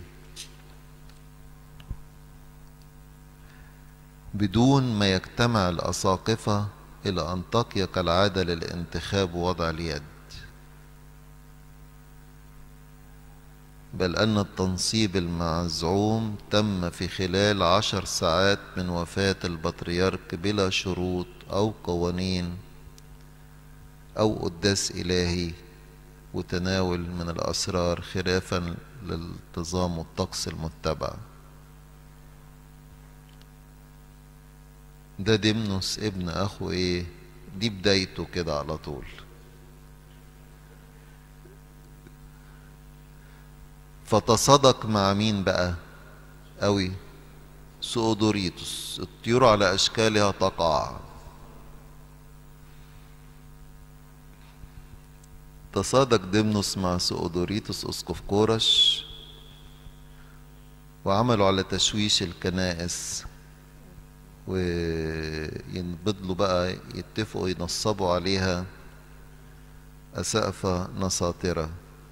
S1: بدون ما يجتمع الأساقفة إلى أنطاكيا كالعادة للانتخاب ووضع اليد بل أن التنصيب المزعوم تم في خلال عشر ساعات من وفاة البطريرك بلا شروط أو قوانين أو قداس إلهي وتناول من الأسرار خلافا للالتزام والطقس المتبع ده دمنس ابن أخو إيه دي بدايته كده على طول فتصادق مع مين بقى قوي سؤدوريتوس الطيور على أشكالها تقع تصادق دمنوس مع سؤدوريتوس أسقف كورش وعملوا على تشويش الكنائس وينبضلوا بقى يتفقوا ينصبوا عليها أسقفة نساطرة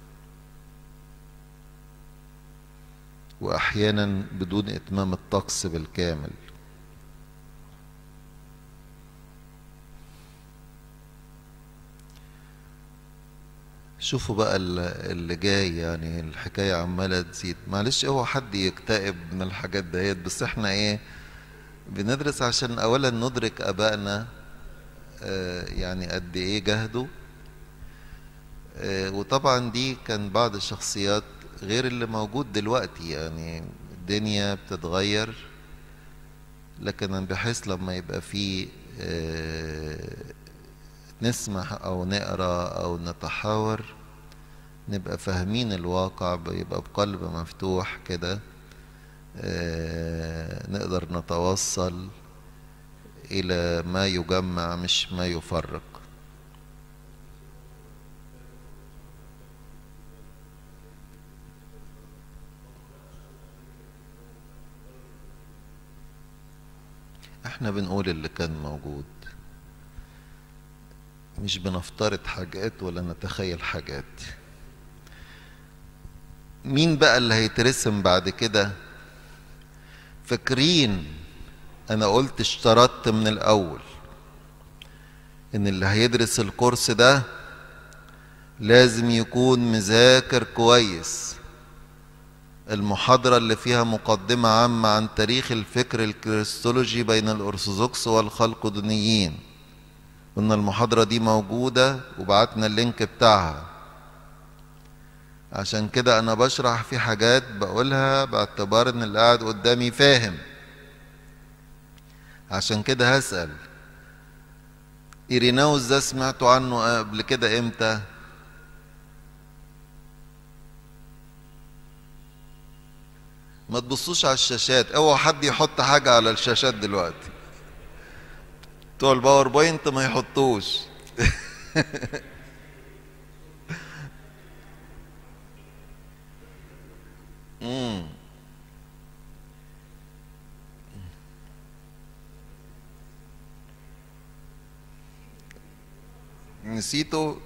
S1: وأحيانا بدون إتمام الطقس بالكامل شوفوا بقى اللي جاي يعني الحكاية عمالة تزيد معلش اوعى حد يكتئب من الحاجات دهيت بس احنا ايه بندرس عشان اولا ندرك ابائنا اه يعني قد ايه جهدوا اه وطبعا دي كان بعض الشخصيات غير اللي موجود دلوقتي يعني الدنيا بتتغير لكن بحيث لما يبقى في اه نسمع او نقرا او نتحاور نبقى فاهمين الواقع يبقى بقلب مفتوح كده نقدر نتوصل الى ما يجمع مش ما يفرق احنا بنقول اللي كان موجود مش بنفترض حاجات ولا نتخيل حاجات مين بقى اللي هيترسم بعد كده فاكرين انا قلت اشترطت من الاول ان اللي هيدرس الكورس ده لازم يكون مذاكر كويس المحاضرة اللي فيها مقدمة عامة عن تاريخ الفكر الكريستولوجي بين الأرثوذكس والخلقدونيين قلنا المحاضرة دي موجودة وبعتنا اللينك بتاعها عشان كده أنا بشرح في حاجات بقولها باعتبار إن اللي قاعد قدامي فاهم عشان كده هسأل إيريناوس ده سمعتوا عنه قبل كده إمتى؟ ما تبصوش على الشاشات اوعى حد يحط حاجة على الشاشات دلوقتي بتوع الباوربوينت ما يحطوش مم. نسيته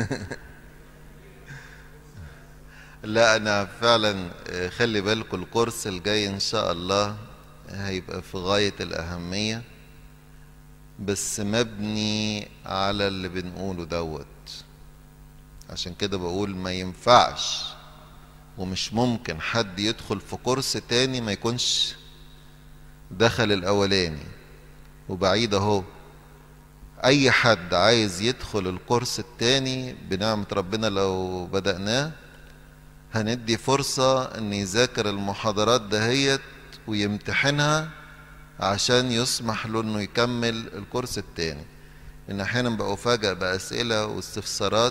S1: لا انا فعلا خلي بالكم الكورس الجاي ان شاء الله هيبقى في غاية الاهمية بس مبني على اللي بنقوله دوت عشان كده بقول ما ينفعش ومش ممكن حد يدخل في كورس تاني ما يكونش دخل الاولاني وبعيد اهو اي حد عايز يدخل الكورس التاني بنعمة ربنا لو بدأناه هندي فرصة ان يذاكر المحاضرات دهيت ويمتحنها عشان يسمح له انه يكمل الكورس التاني لان احيانا بقى افاجئ باسئلة واستفسارات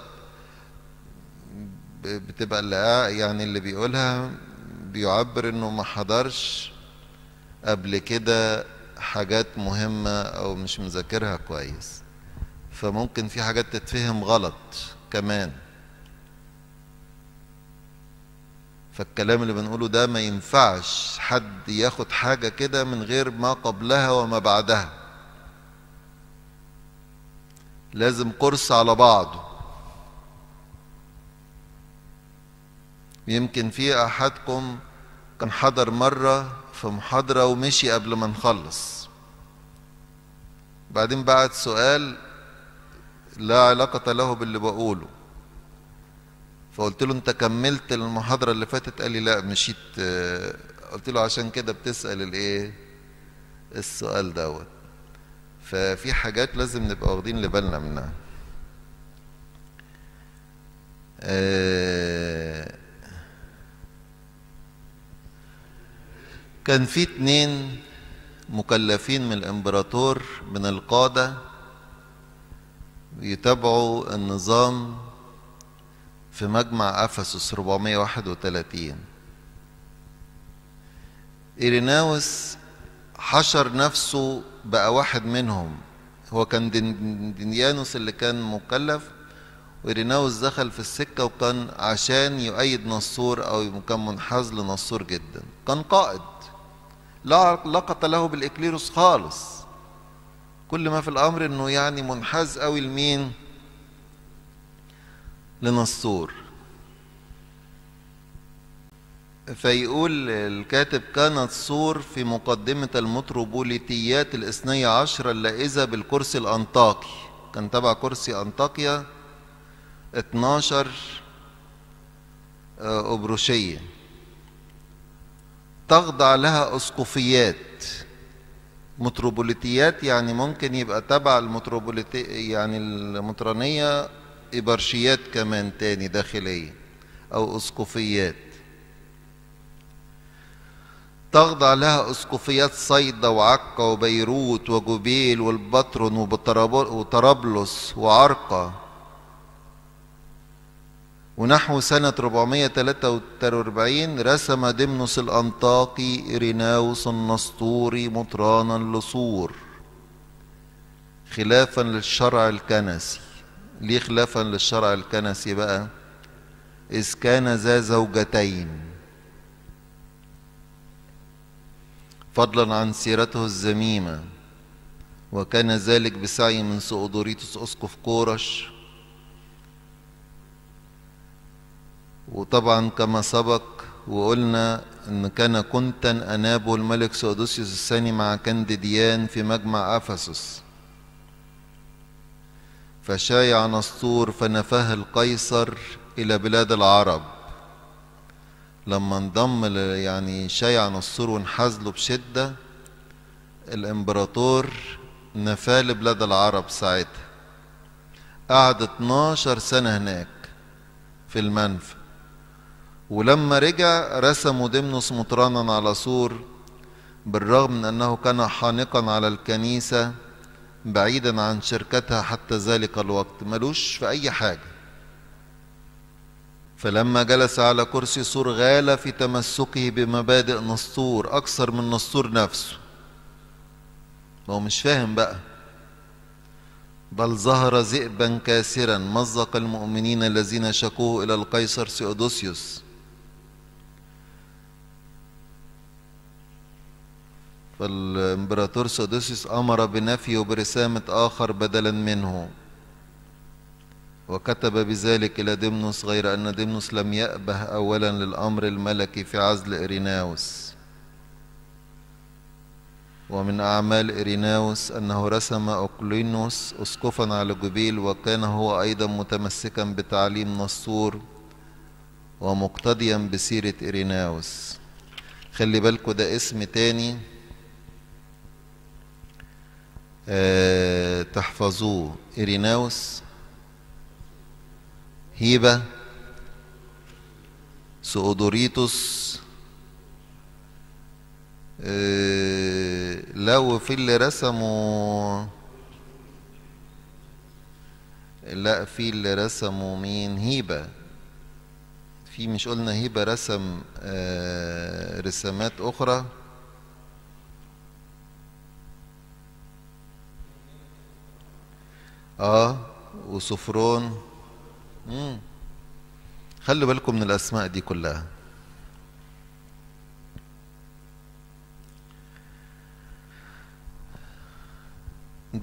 S1: بتبقى اللي يعني اللي بيقولها بيعبر انه ما حضرش قبل كده حاجات مهمة او مش مذاكرها كويس فممكن في حاجات تتفهم غلط كمان فالكلام اللي بنقوله ده ما ينفعش حد ياخد حاجة كده من غير ما قبلها وما بعدها لازم قرص على بعضه يمكن في أحدكم كان حضر مرة في محاضرة ومشي قبل ما نخلص بعدين بعت سؤال لا علاقة له باللي بقوله فقلت له انت كملت المحاضرة اللي فاتت قال لي لا مشيت قلت له عشان كده بتسأل الايه السؤال دوت ففي حاجات لازم نبقى واخدين لبالنا منها كان في اتنين مكلفين من الامبراطور من القادة يتابعوا النظام في مجمع أفسس 431 إيريناوس حشر نفسه بقى واحد منهم هو كان دينيانوس اللي كان مكلف وإيريناوس دخل في السكة وكان عشان يؤيد نصور أو كان منحاز لنصور جدا كان قائد لا علاقة له بالإكليروس خالص كل ما في الأمر إنه يعني منحاز قوي لمين؟ لنصور فيقول الكاتب كانت صور في مقدمة المتروبوليتيات الاثني عشر اللائزة بالكرسي الأنطاكي كان تبع كرسي أنطاكيا 12 أبروشية تخضع لها أسقفيات متروبوليتيات يعني ممكن يبقى تبع المتروبوليتي يعني المطرانية إبرشيات كمان تاني داخلية أو أسقفيات تخضع لها أسقفيات صيدا وعكا وبيروت وجبيل والبطرون وطرابلس وعرقة ونحو سنة 443 رسم دمنس الأنطاكي إيريناوس النسطوري مطرانا لصور خلافا للشرع الكنسي ليه خلافا للشرع الكنسي بقى إذ كان ذا زوجتين فضلا عن سيرته الذميمة وكان ذلك بسعي من سؤدوريتوس أسقف كورش وطبعا كما سبق وقلنا ان كان كنتا انابه الملك سودوسيوس الثاني مع كنديديان في مجمع افسس فشايع نسطور فنفاه القيصر الى بلاد العرب لما انضم يعني شايع نسطور وانحاز له بشده الامبراطور نفاه لبلاد العرب ساعتها قعد 12 سنه هناك في المنفى ولما رجع رسموا دمنس مطرانا على سور بالرغم من انه كان حانقا على الكنيسه بعيدا عن شركتها حتى ذلك الوقت ملوش في اي حاجه فلما جلس على كرسي سور غال في تمسكه بمبادئ نسطور اكثر من نسطور نفسه ما هو مش فاهم بقى بل ظهر ذئبا كاسرا مزق المؤمنين الذين شكوه الى القيصر سيودوسيوس فالامبراطور سودوسيوس امر بنفيه برسامه اخر بدلا منه وكتب بذلك الى دمنس غير ان دمنس لم يأبه اولا للامر الملكي في عزل اريناوس ومن أعمال إريناوس أنه رسم أوكلينوس أسقفا على جبيل وكان هو أيضا متمسكا بتعليم نسطور ومقتديا بسيرة إريناوس خلي بالكوا ده اسم تاني أه تحفظوه إريناوس هيبة سؤدوريتوس أه لو في اللي رسموا لا في اللي رسموا مين هيبة في مش قلنا هيبة رسم أه رسامات أخرى اه وسفرون مم. خلوا بالكم من الأسماء دي كلها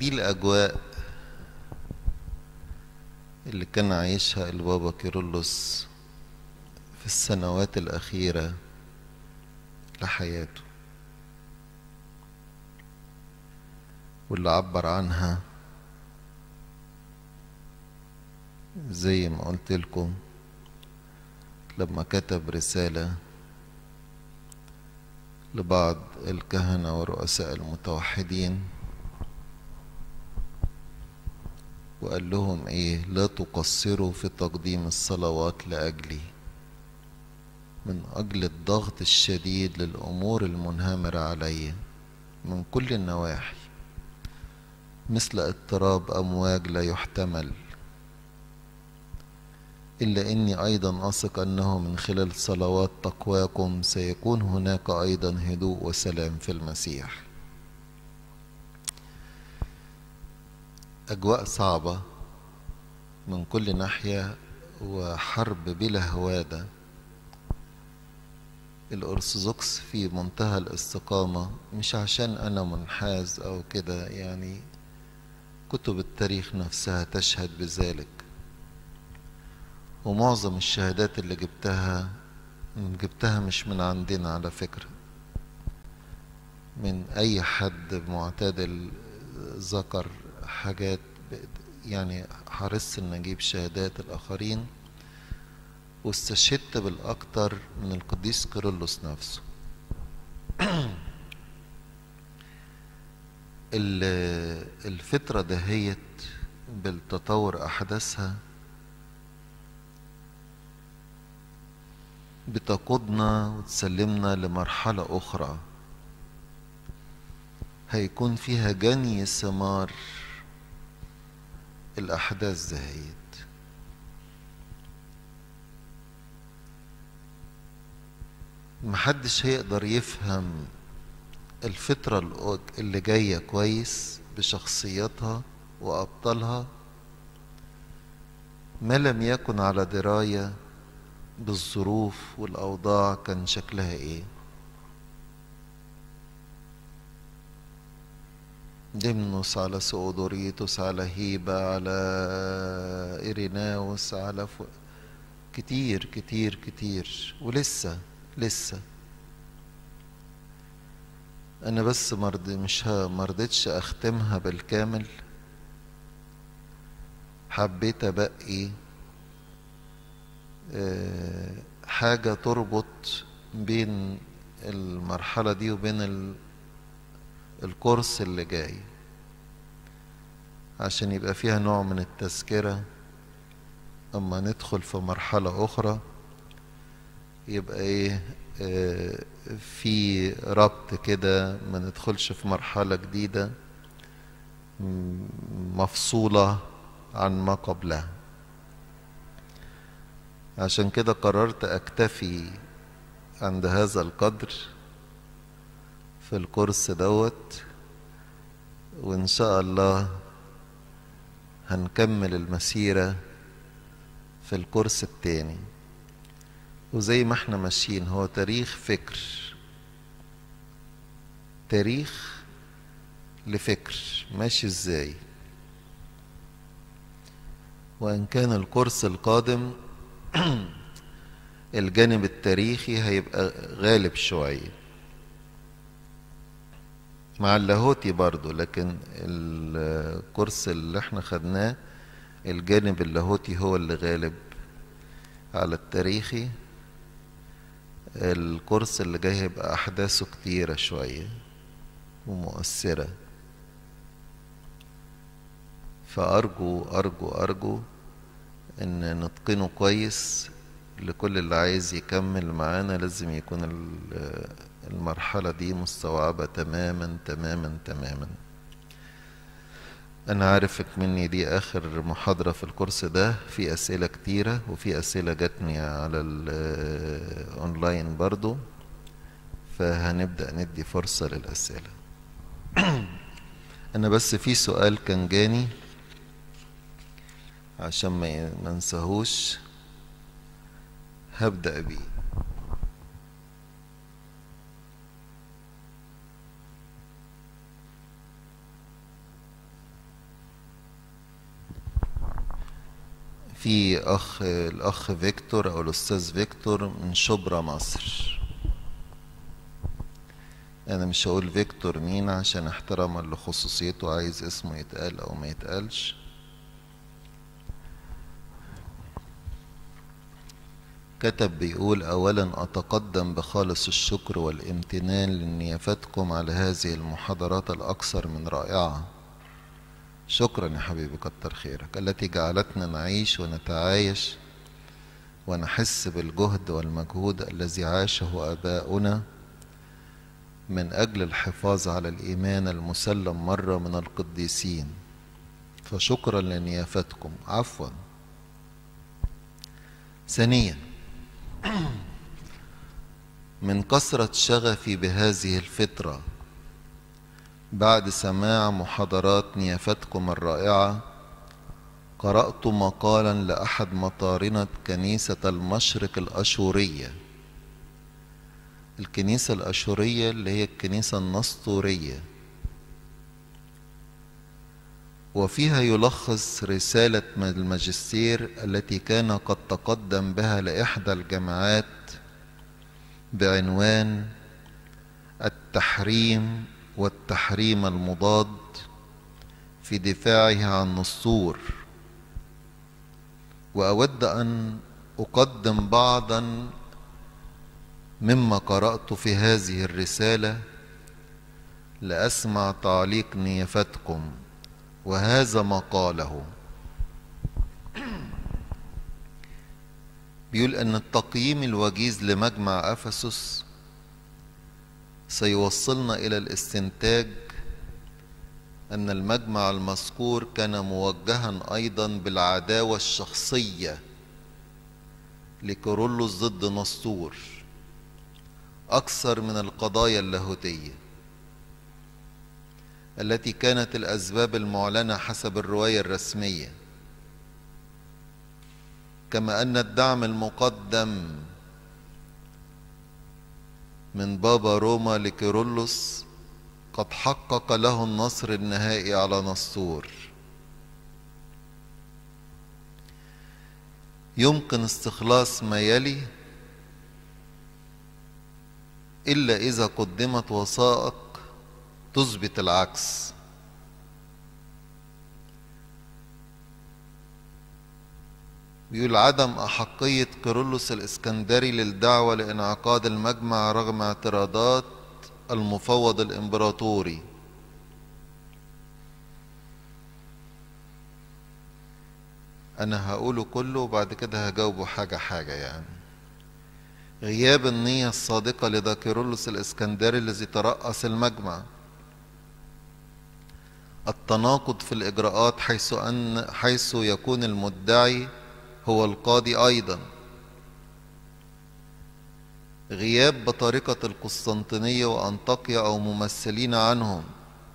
S1: دي الأجواء اللي كان عايشها البابا كيرلس في السنوات الأخيرة لحياته واللي عبر عنها زي ما قلت لكم لما كتب رسالة لبعض الكهنة ورؤساء المتوحدين وقال لهم ايه لا تقصروا في تقديم الصلوات لأجلي من أجل الضغط الشديد للأمور المنهمرة علي من كل النواحي مثل اضطراب أمواج لا يحتمل إلا إني أيضا أثق أنه من خلال صلوات تقواكم سيكون هناك أيضا هدوء وسلام في المسيح أجواء صعبة من كل ناحية وحرب بلا هوادة الأرثوذكس في منتهى الاستقامة مش عشان أنا منحاز أو كده يعني كتب التاريخ نفسها تشهد بذلك ومعظم الشهادات اللي جبتها جبتها مش من عندنا على فكرة من أي حد معتدل ذكر حاجات يعني حرصت إن أجيب شهادات الآخرين واستشهدت بالأكتر من القديس كيرلس نفسه الفترة دهيت بالتطور أحداثها بتقودنا وتسلمنا لمرحلة أخرى هيكون فيها جني ثمار الأحداث دهيت محدش هيقدر يفهم الفترة اللي جاية كويس بشخصياتها وأبطالها ما لم يكن على دراية بالظروف والأوضاع كان شكلها إيه ديمنوس على سؤدوريتوس على هيبة على إيريناوس على ف... كتير كتير كتير ولسه لسه انا بس مرض مش مرضتش اختمها بالكامل حبيت ابقي أه حاجة تربط بين المرحلة دي وبين ال... الكورس اللي جاي عشان يبقى فيها نوع من التذكرة اما ندخل في مرحلة اخرى يبقى ايه آه في ربط كده ما ندخلش في مرحلة جديدة مفصولة عن ما قبلها عشان كده قررت اكتفي عند هذا القدر في الكورس دوت وان شاء الله هنكمل المسيرة في الكورس التاني وزي ما احنا ماشيين هو تاريخ فكر تاريخ لفكر ماشي ازاي وان كان الكورس القادم الجانب التاريخي هيبقى غالب شوية مع اللاهوتي برضو لكن الكورس اللي احنا خدناه الجانب اللاهوتي هو اللي غالب على التاريخي الكورس اللي جاي هيبقى أحداثه كتيرة شوية ومؤثرة فأرجو أرجو أرجو إن نتقنه كويس لكل اللي عايز يكمل معانا لازم يكون المرحلة دي مستوعبة تماما تماما تماما أنا عارفك مني دي آخر محاضرة في الكورس ده في أسئلة كتيرة وفي أسئلة جاتني على الأونلاين برضو فهنبدأ ندي فرصة للأسئلة أنا بس في سؤال كان جاني عشان ما ننساهوش هبدأ بيه في أخ الأخ فيكتور أو الأستاذ فيكتور من شبرا مصر أنا مش هقول فيكتور مين عشان احتراما لخصوصيته عايز اسمه يتقال أو ما يتقالش كتب بيقول أولا أتقدم بخالص الشكر والامتنان لنيافتكم على هذه المحاضرات الأكثر من رائعة شكرا يا حبيبي كتر خيرك التي جعلتنا نعيش ونتعايش ونحس بالجهد والمجهود الذي عاشه آباؤنا من أجل الحفاظ على الإيمان المسلم مرة من القديسين فشكرا لنيافتكم عفوا ثانيا من كثرة شغفي بهذه الفترة بعد سماع محاضرات نيافتكم الرائعة قرأت مقالا لأحد مطارنة كنيسة المشرق الأشورية الكنيسة الأشورية اللي هي الكنيسة النسطورية وفيها يلخص رسالة الماجستير التي كان قد تقدم بها لإحدى الجامعات بعنوان التحريم والتحريم المضاد في دفاعه عن نسطور وأود أن أقدم بعضا مما قرأت في هذه الرسالة لأسمع تعليق نيافتكم وهذا ما قاله بيقول أن التقييم الوجيز لمجمع أفسس سيوصلنا إلى الاستنتاج أن المجمع المذكور كان موجها أيضا بالعداوة الشخصية لكورولوس ضد نسطور أكثر من القضايا اللاهوتية التي كانت الأسباب المعلنة حسب الرواية الرسمية كما أن الدعم المقدم من بابا روما لكيرلس قد حقق له النصر النهائي على نسطور يمكن استخلاص ما يلي إلا إذا قدمت وثائق تثبت العكس بيقول عدم أحقية كيرلس الإسكندري للدعوة لانعقاد المجمع رغم اعتراضات المفوض الإمبراطوري أنا هقوله كله وبعد كده هجاوبه حاجة حاجة يعني غياب النية الصادقة لدى كيرلس الإسكندري الذي ترأس المجمع التناقض في الإجراءات حيث أن حيث يكون المدعي هو القاضي أيضا غياب بطارقة القسطنطينية وأنطاكيا أو ممثلين عنهم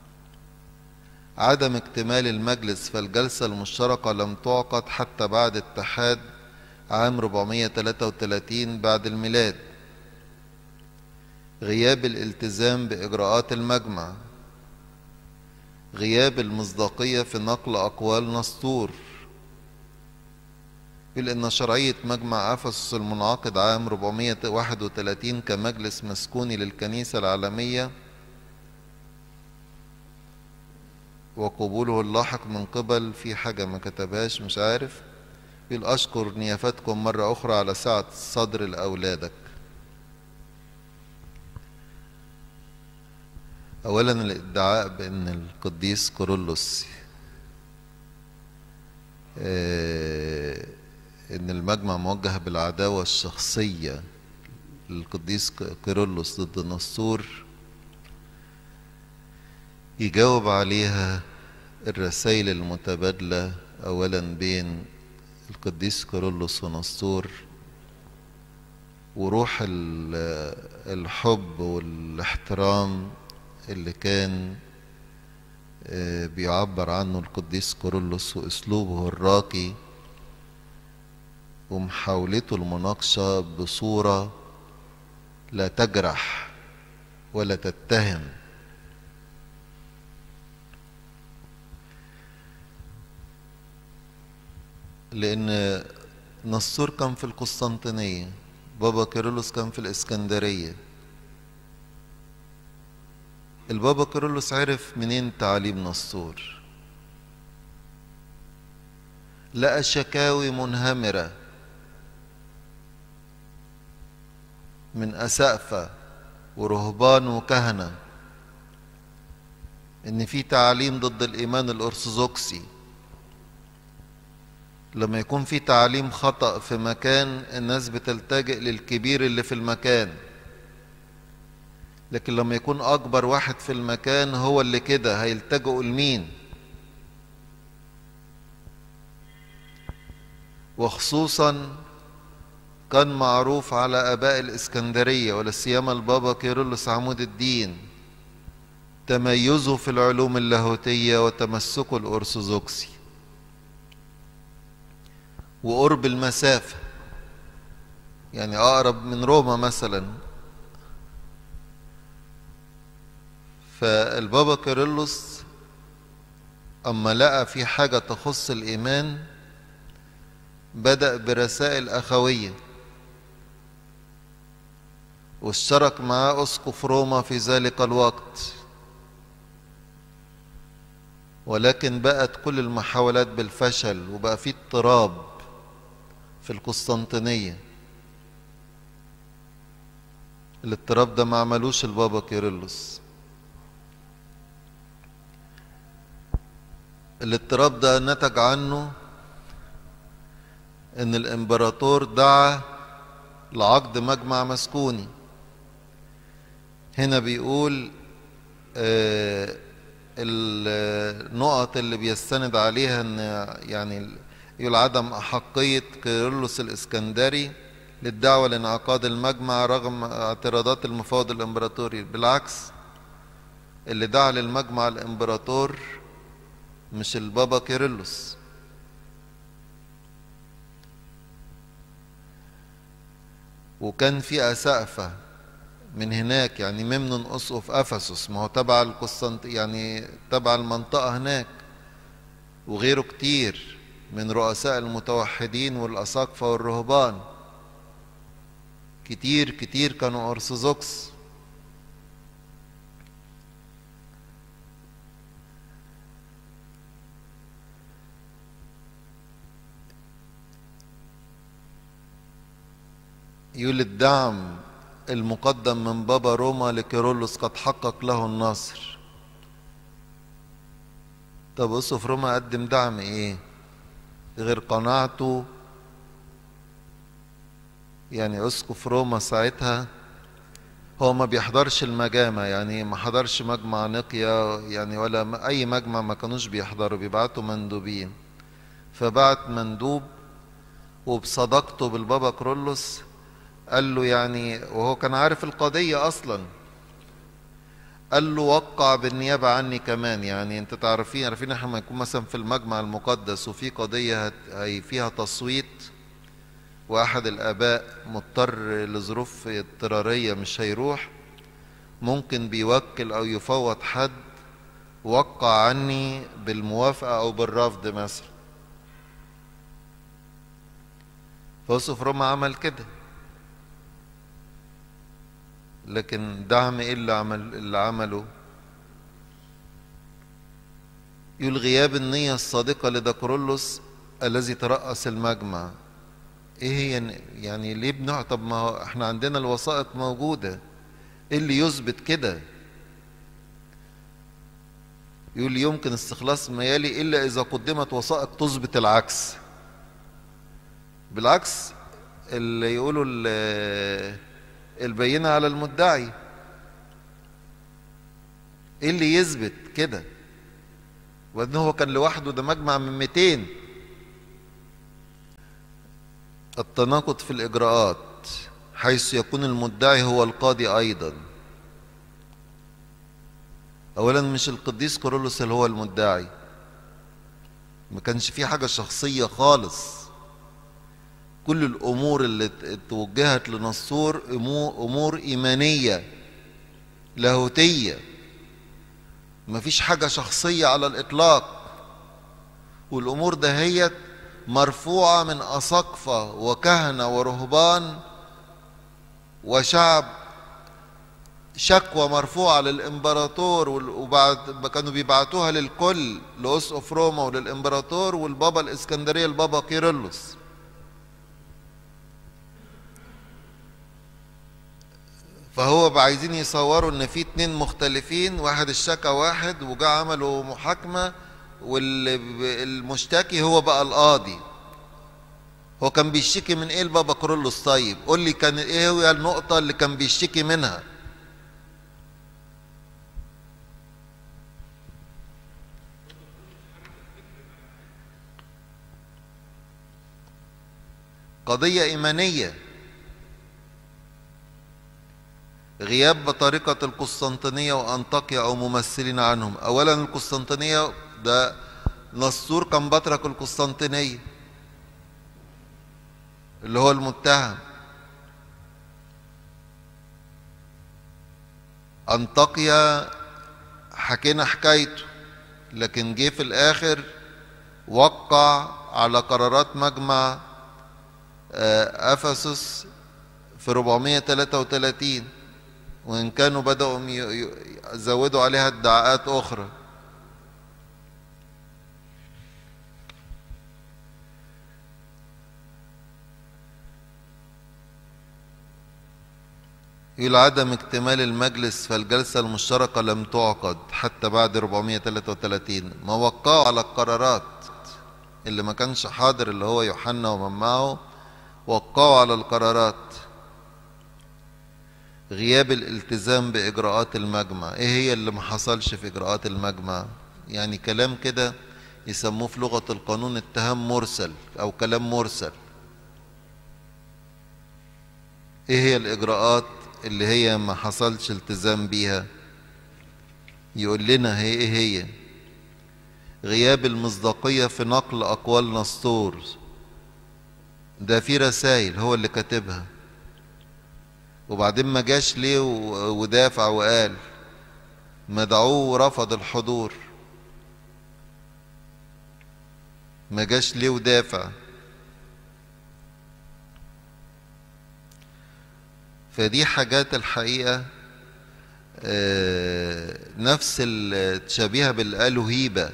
S1: عدم اكتمال المجلس فالجلسة المشتركة لم تعقد حتى بعد اتحاد عام 433 بعد الميلاد غياب الالتزام بإجراءات المجمع غياب المصداقية في نقل أقوال نسطور يقول إن شرعية مجمع أفسس المنعقد عام 431 كمجلس مسكوني للكنيسة العالمية وقبوله اللاحق من قبل في حاجة ما كتبهاش مش عارف يقول أشكر نيافتكم مرة أخرى على سعة الصدر لأولادك أولا الادعاء بأن القديس كورولوس آه ان المجمع موجه بالعداوة الشخصية للقديس كيرلس ضد نسطور يجاوب عليها الرسائل المتبادلة اولا بين القديس كيرلس ونسطور وروح الحب والاحترام اللي كان بيعبر عنه القديس كيرلس واسلوبه الراقي ومحاولته المناقشة بصورة لا تجرح ولا تتهم لأن نصور كان في القسطنطينية بابا كيرلس كان في الإسكندرية البابا كيرلس عرف منين تعاليم نصور لقى شكاوي منهمرة من أسقفة ورهبان وكهنة إن في تعاليم ضد الإيمان الأرثوذكسي لما يكون في تعليم خطأ في مكان الناس بتلتجئ للكبير اللي في المكان لكن لما يكون أكبر واحد في المكان هو اللي كده هيلتجئوا لمين وخصوصا كان معروف على آباء الإسكندرية ولا سيما البابا كيرلس عمود الدين تميزه في العلوم اللاهوتية وتمسكه الأرثوذكسي وقرب المسافة يعني أقرب من روما مثلا فالبابا كيرلس أما لقى في حاجة تخص الإيمان بدأ برسائل أخوية واشترك معاه أسقف روما في ذلك الوقت ولكن بقت كل المحاولات بالفشل وبقى في اضطراب في القسطنطينية الاضطراب ده ما عملوش البابا كيرلس الاضطراب ده نتج عنه ان الامبراطور دعا لعقد مجمع مسكوني هنا بيقول آه النقط اللي بيستند عليها ان يعني يقول عدم احقيه كيرلس الاسكندري للدعوه لانعقاد المجمع رغم اعتراضات المفوض الامبراطوري بالعكس اللي دعا للمجمع الامبراطور مش البابا كيرلس وكان في أسقفة من هناك يعني ممنون أسقف أفسس ما هو تبع القسطنط يعني تبع المنطقة هناك وغيره كتير من رؤساء المتوحدين والأساقفة والرهبان كتير كتير كانوا أرثوذكس يقول الدعم المقدم من بابا روما لكيرلس قد حقق له النصر طب اسقف روما قدم دعم ايه غير قناعته يعني اسقف روما ساعتها هو ما بيحضرش المجامع يعني ما حضرش مجمع نقيا يعني ولا اي مجمع ما كانوش بيحضروا بيبعتوا مندوبين فبعت مندوب وبصداقته بالبابا كرولوس قال له يعني وهو كان عارف القضية أصلا قال له وقع بالنيابة عني كمان يعني انت تعرفين عارفين احنا لما يكون مثلا في المجمع المقدس وفي قضية هي فيها تصويت واحد الآباء مضطر لظروف اضطرارية مش هيروح ممكن بيوكل أو يفوض حد وقع عني بالموافقة أو بالرفض مثلا فيوسف روما عمل كده لكن دعم ايه اللي عمل اللي عمله يقول غياب النية الصادقة لدكرولوس الذي ترأس المجمع ايه هي يعني ليه بنوع طب ما هو احنا عندنا الوثائق موجودة ايه اللي يثبت كده يقول يمكن استخلاص ميالي الا اذا قدمت وثائق تثبت العكس بالعكس اللي يقولوا البينة على المدعي ايه اللي يثبت كده وان هو كان لوحده ده مجمع من 200 التناقض في الاجراءات حيث يكون المدعي هو القاضي ايضا اولا مش القديس كورولوس اللي هو المدعي ما كانش في حاجه شخصيه خالص كل الامور اللي توجهت لنصور امور ايمانيه لاهوتيه مفيش حاجه شخصيه على الاطلاق والامور دهيت مرفوعة من أساقفة وكهنة ورهبان وشعب شكوى مرفوعة للإمبراطور وبعد كانوا بيبعتوها للكل لأسقف روما وللإمبراطور والبابا الإسكندرية البابا كيرلس فهو عايزين يصوروا ان في اتنين مختلفين واحد اشتكى واحد وجا عملوا محاكمة والمشتكي هو بقى القاضي هو كان بيشتكي من ايه البابا كرولوس طيب قول لي كان ايه هي النقطة اللي كان بيشتكي منها قضية إيمانية غياب بطارقة القسطنطينية وأنطاكيا أو ممثلين عنهم أولا القسطنطينية ده نسطور كان بطرك القسطنطينية اللي هو المتهم أنطاكيا حكينا حكايته لكن جه في الآخر وقع على قرارات مجمع أفسس في 433 وإن كانوا بدأوا يزودوا عليها ادعاءات أخرى يقول عدم اكتمال المجلس فالجلسة المشتركة لم تعقد حتى بعد 433 ما وقعوا على القرارات اللي ما كانش حاضر اللي هو يوحنا ومن معه وقعوا على القرارات غياب الالتزام بإجراءات المجمع ايه هي اللي ما حصلش في إجراءات المجمع يعني كلام كده يسموه في لغة القانون اتهام مرسل أو كلام مرسل ايه هي الإجراءات اللي هي ما حصلش التزام بيها يقول لنا هي ايه هي غياب المصداقية في نقل أقوال نسطور ده في رسائل هو اللي كاتبها وبعدين ما جاش ليه ودافع وقال مدعوه ورفض الحضور ما جاش ليه ودافع فدي حاجات الحقيقة نفس الشبيهة باللي قاله هيبة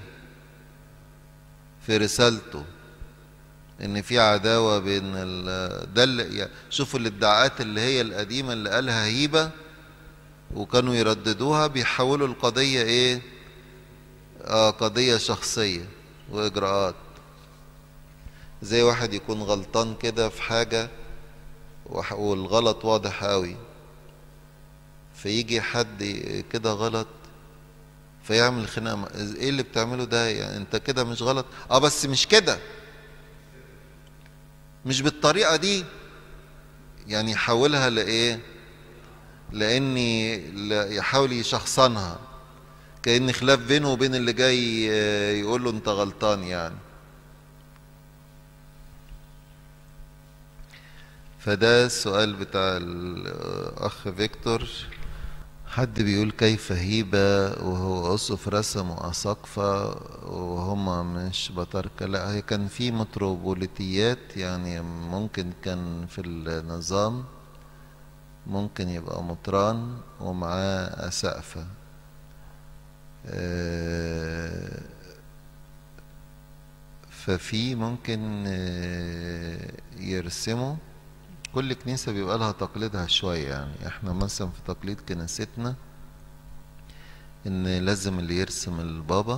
S1: في رسالته ان في عداوة بين ال... ده اللي شوفوا الادعاءات اللي هي القديمة اللي قالها هيبة وكانوا يرددوها بيحولوا القضية ايه آه قضية شخصية واجراءات زي واحد يكون غلطان كده في حاجة والغلط واضح قوي فيجي حد كده غلط فيعمل خناقه ايه اللي بتعمله ده يعني انت كده مش غلط اه بس مش كده مش بالطريقه دي يعني يحولها لايه لاني يحاول يشخصنها كان خلاف بينه وبين اللي جاي يقول له انت غلطان يعني فده السؤال بتاع الأخ فيكتور حد بيقول كيف هيبة وهو أسقف رسموا أساقفة وهما مش بطاركة لا هي كان في متروبوليتيات يعني ممكن كان في النظام ممكن يبقى مطران ومعاه أسقفة ففي ممكن يرسموا كل كنيسة بيبقى لها تقليدها شوية يعني احنا مثلا في تقليد كنيستنا ان لازم اللي يرسم البابا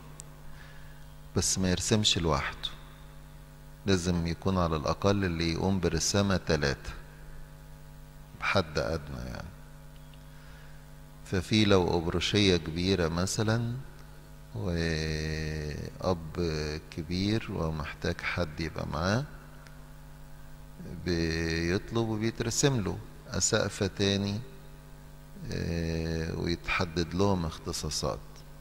S1: بس ما يرسمش لوحده لازم يكون على الأقل اللي يقوم برسامة تلاتة بحد أدنى يعني ففي لو أبرشية كبيرة مثلا وأب كبير ومحتاج حد يبقى معاه بيطلب وبيترسم له أسقفة تاني ويتحدد لهم اختصاصات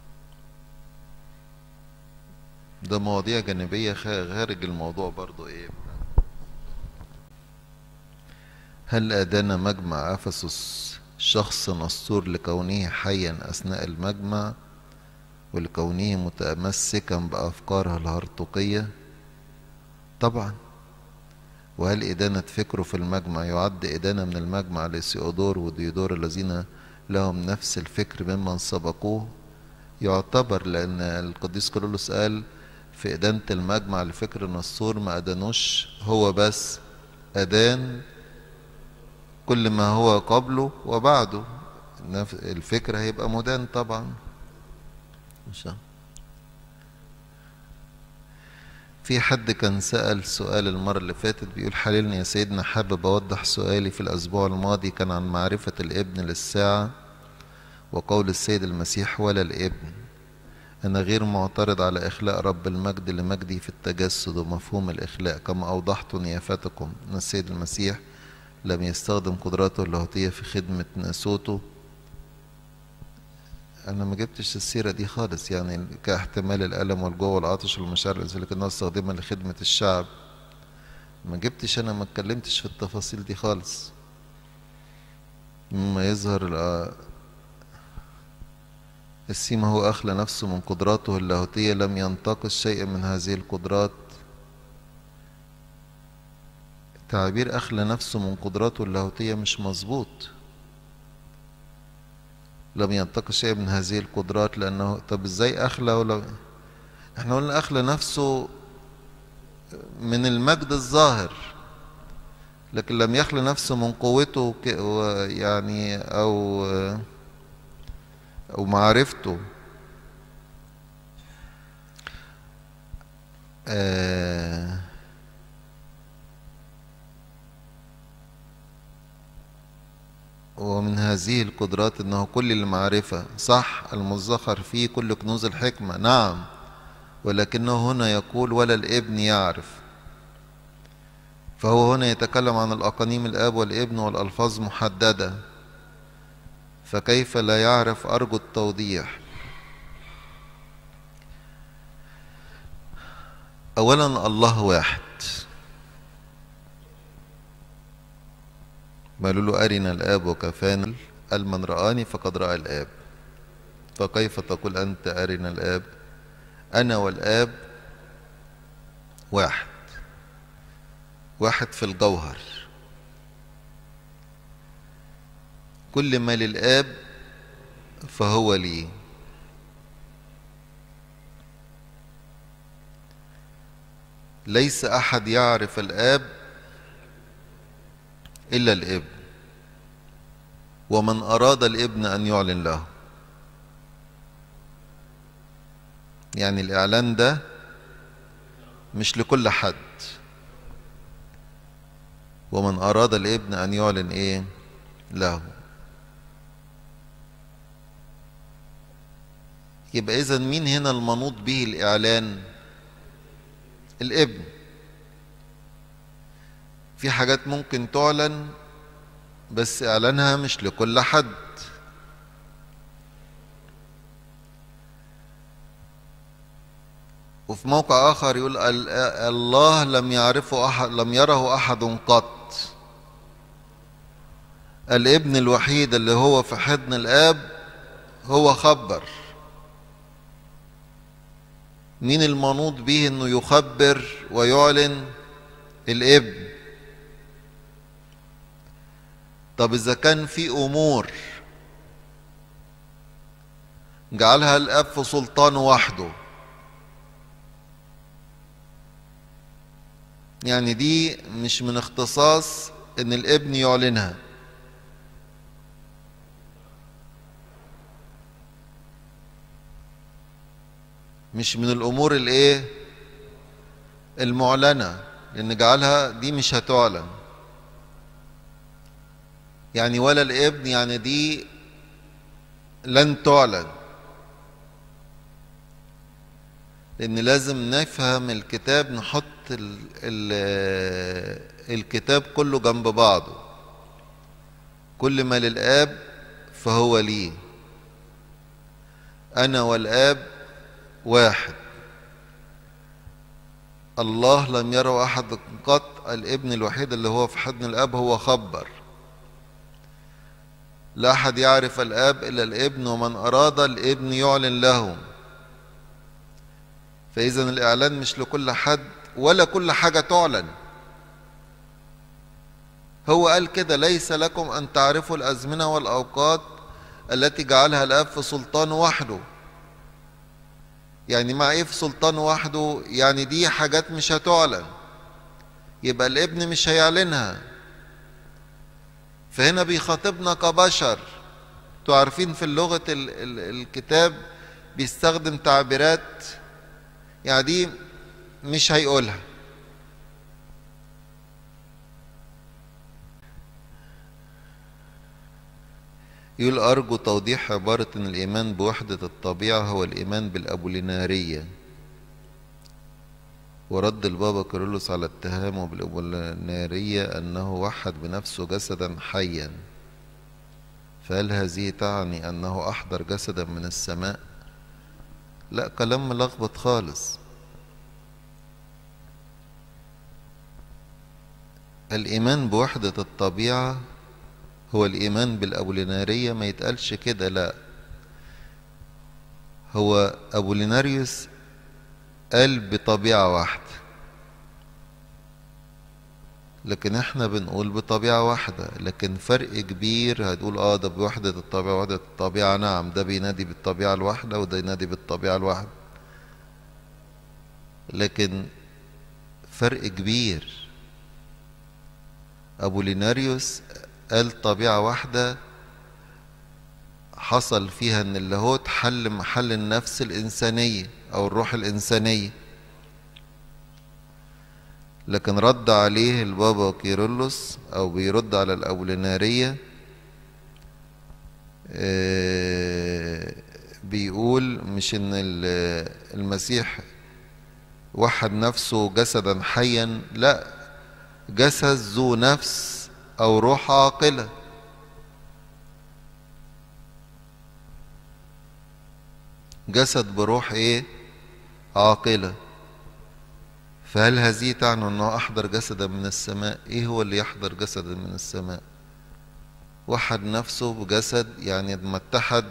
S1: ده مواضيع جانبية خارج الموضوع برضو ايه هل أدان مجمع أفسس شخص نسطور لكونه حيا أثناء المجمع ولكونه متمسكا بأفكارها الهرطقية طبعا وهل إدانة فكره في المجمع يعد إدانة من المجمع لسيودور وديودور الذين لهم نفس الفكر ممن سبقوه يعتبر لأن القديس كيرلس قال في إدانة المجمع لفكر النصور ما أدانوش هو بس أدان كل ما هو قبله وبعده الفكر هيبقى مدان طبعا إن شاء الله في حد كان سأل سؤال المرة اللي فاتت بيقول حللني يا سيدنا حابب أوضح سؤالي في الأسبوع الماضي كان عن معرفة الابن للساعة وقول السيد المسيح ولا الابن أنا غير معترض على إخلاء رب المجد لمجده في التجسد ومفهوم الإخلاء كما أوضحت نيافتكم أن السيد المسيح لم يستخدم قدراته اللاهوتية في خدمة ناسوته أنا ما جبتش السيرة دي خالص يعني كاحتمال الألم والجوع والعطش والمشاعر لكنه استخدمها لخدمة الشعب ما جبتش أنا ما اتكلمتش في التفاصيل دي خالص مما يظهر السيما هو أخلى نفسه من قدراته اللاهوتية لم ينتقص شيئا من هذه القدرات تعبير أخلى نفسه من قدراته اللاهوتية مش مظبوط لم ينتقص شيء من هذه القدرات لأنه طب إزاي أخلى ولا إحنا قلنا أخلى نفسه من المجد الظاهر لكن لم يخلى نفسه من قوته يعني أو أو معرفته آه ومن هذه القدرات انه كل المعرفة صح المزخر فيه كل كنوز الحكمة نعم ولكنه هنا يقول ولا الابن يعرف فهو هنا يتكلم عن الأقانيم الآب والابن والألفاظ محددة فكيف لا يعرف أرجو التوضيح أولا الله واحد قالوا له أرنا الآب وكفانا قال من رآني فقد رأى الآب فكيف تقول أنت أرنا الآب أنا والآب واحد واحد في الجوهر كل ما للآب فهو لي ليس أحد يعرف الآب إلا الابن ومن أراد الابن أن يعلن له يعني الإعلان ده مش لكل حد ومن أراد الابن أن يعلن إيه له يبقى إذا مين هنا المنوط به الإعلان الابن في حاجات ممكن تعلن بس إعلانها مش لكل حد وفي موقع آخر يقول الله لم يعرفه أحد لم يره أحد قط الابن الوحيد اللي هو في حضن الآب هو خبر مين المنوط به انه يخبر ويعلن الابن طب اذا كان في امور جعلها الاب في سلطان وحده يعني دي مش من اختصاص ان الابن يعلنها مش من الامور الايه المعلنه لان جعلها دي مش هتعلن يعني ولا الابن يعني دي لن تعلن لان لازم نفهم الكتاب نحط ال ال الكتاب كله جنب بعضه كل ما للاب فهو لي انا والاب واحد الله لم يره احد قط الابن الوحيد اللي هو في حضن الاب هو خبر لا احد يعرف الاب الا الابن ومن اراد الابن يعلن له فاذا الاعلان مش لكل حد ولا كل حاجة تعلن هو قال كده ليس لكم أن تعرفوا الأزمنة والأوقات التي جعلها الآب في سلطان وحده يعني مع إيه في سلطان وحده يعني دي حاجات مش هتعلن يبقى الابن مش هيعلنها فهنا بيخاطبنا كبشر انتوا عارفين في اللغة ال ال الكتاب بيستخدم تعبيرات يعني دي مش هيقولها يقول أرجو توضيح عبارة أن الإيمان بوحدة الطبيعة هو الإيمان بالأبولينارية ورد البابا كيرلس على اتهامه بالأبولينارية أنه وحد بنفسه جسدا حيا فهل هذه تعني أنه أحضر جسدا من السماء لا كلام ملخبط خالص الإيمان بوحدة الطبيعة هو الإيمان بالأبولينارية ما يتقالش كده لا هو أبوليناريوس قال بطبيعة واحدة لكن احنا بنقول بطبيعة واحدة لكن فرق كبير هتقول اه ده بوحدة الطبيعة وحدة الطبيعة نعم ده بينادي بالطبيعة الواحدة وده ينادي بالطبيعة الواحدة لكن فرق كبير أبوليناريوس قال طبيعة واحدة حصل فيها ان اللاهوت حل محل النفس الإنسانية أو الروح الإنسانية لكن رد عليه البابا كيرلس أو بيرد على الأولينارية بيقول مش إن المسيح وحد نفسه جسدا حيا لا جسد ذو نفس أو روح عاقلة جسد بروح ايه عاقلة فهل هذه تعني انه احضر جسدا من السماء ايه هو اللي يحضر جسدا من السماء وحد نفسه بجسد يعني ما اتحد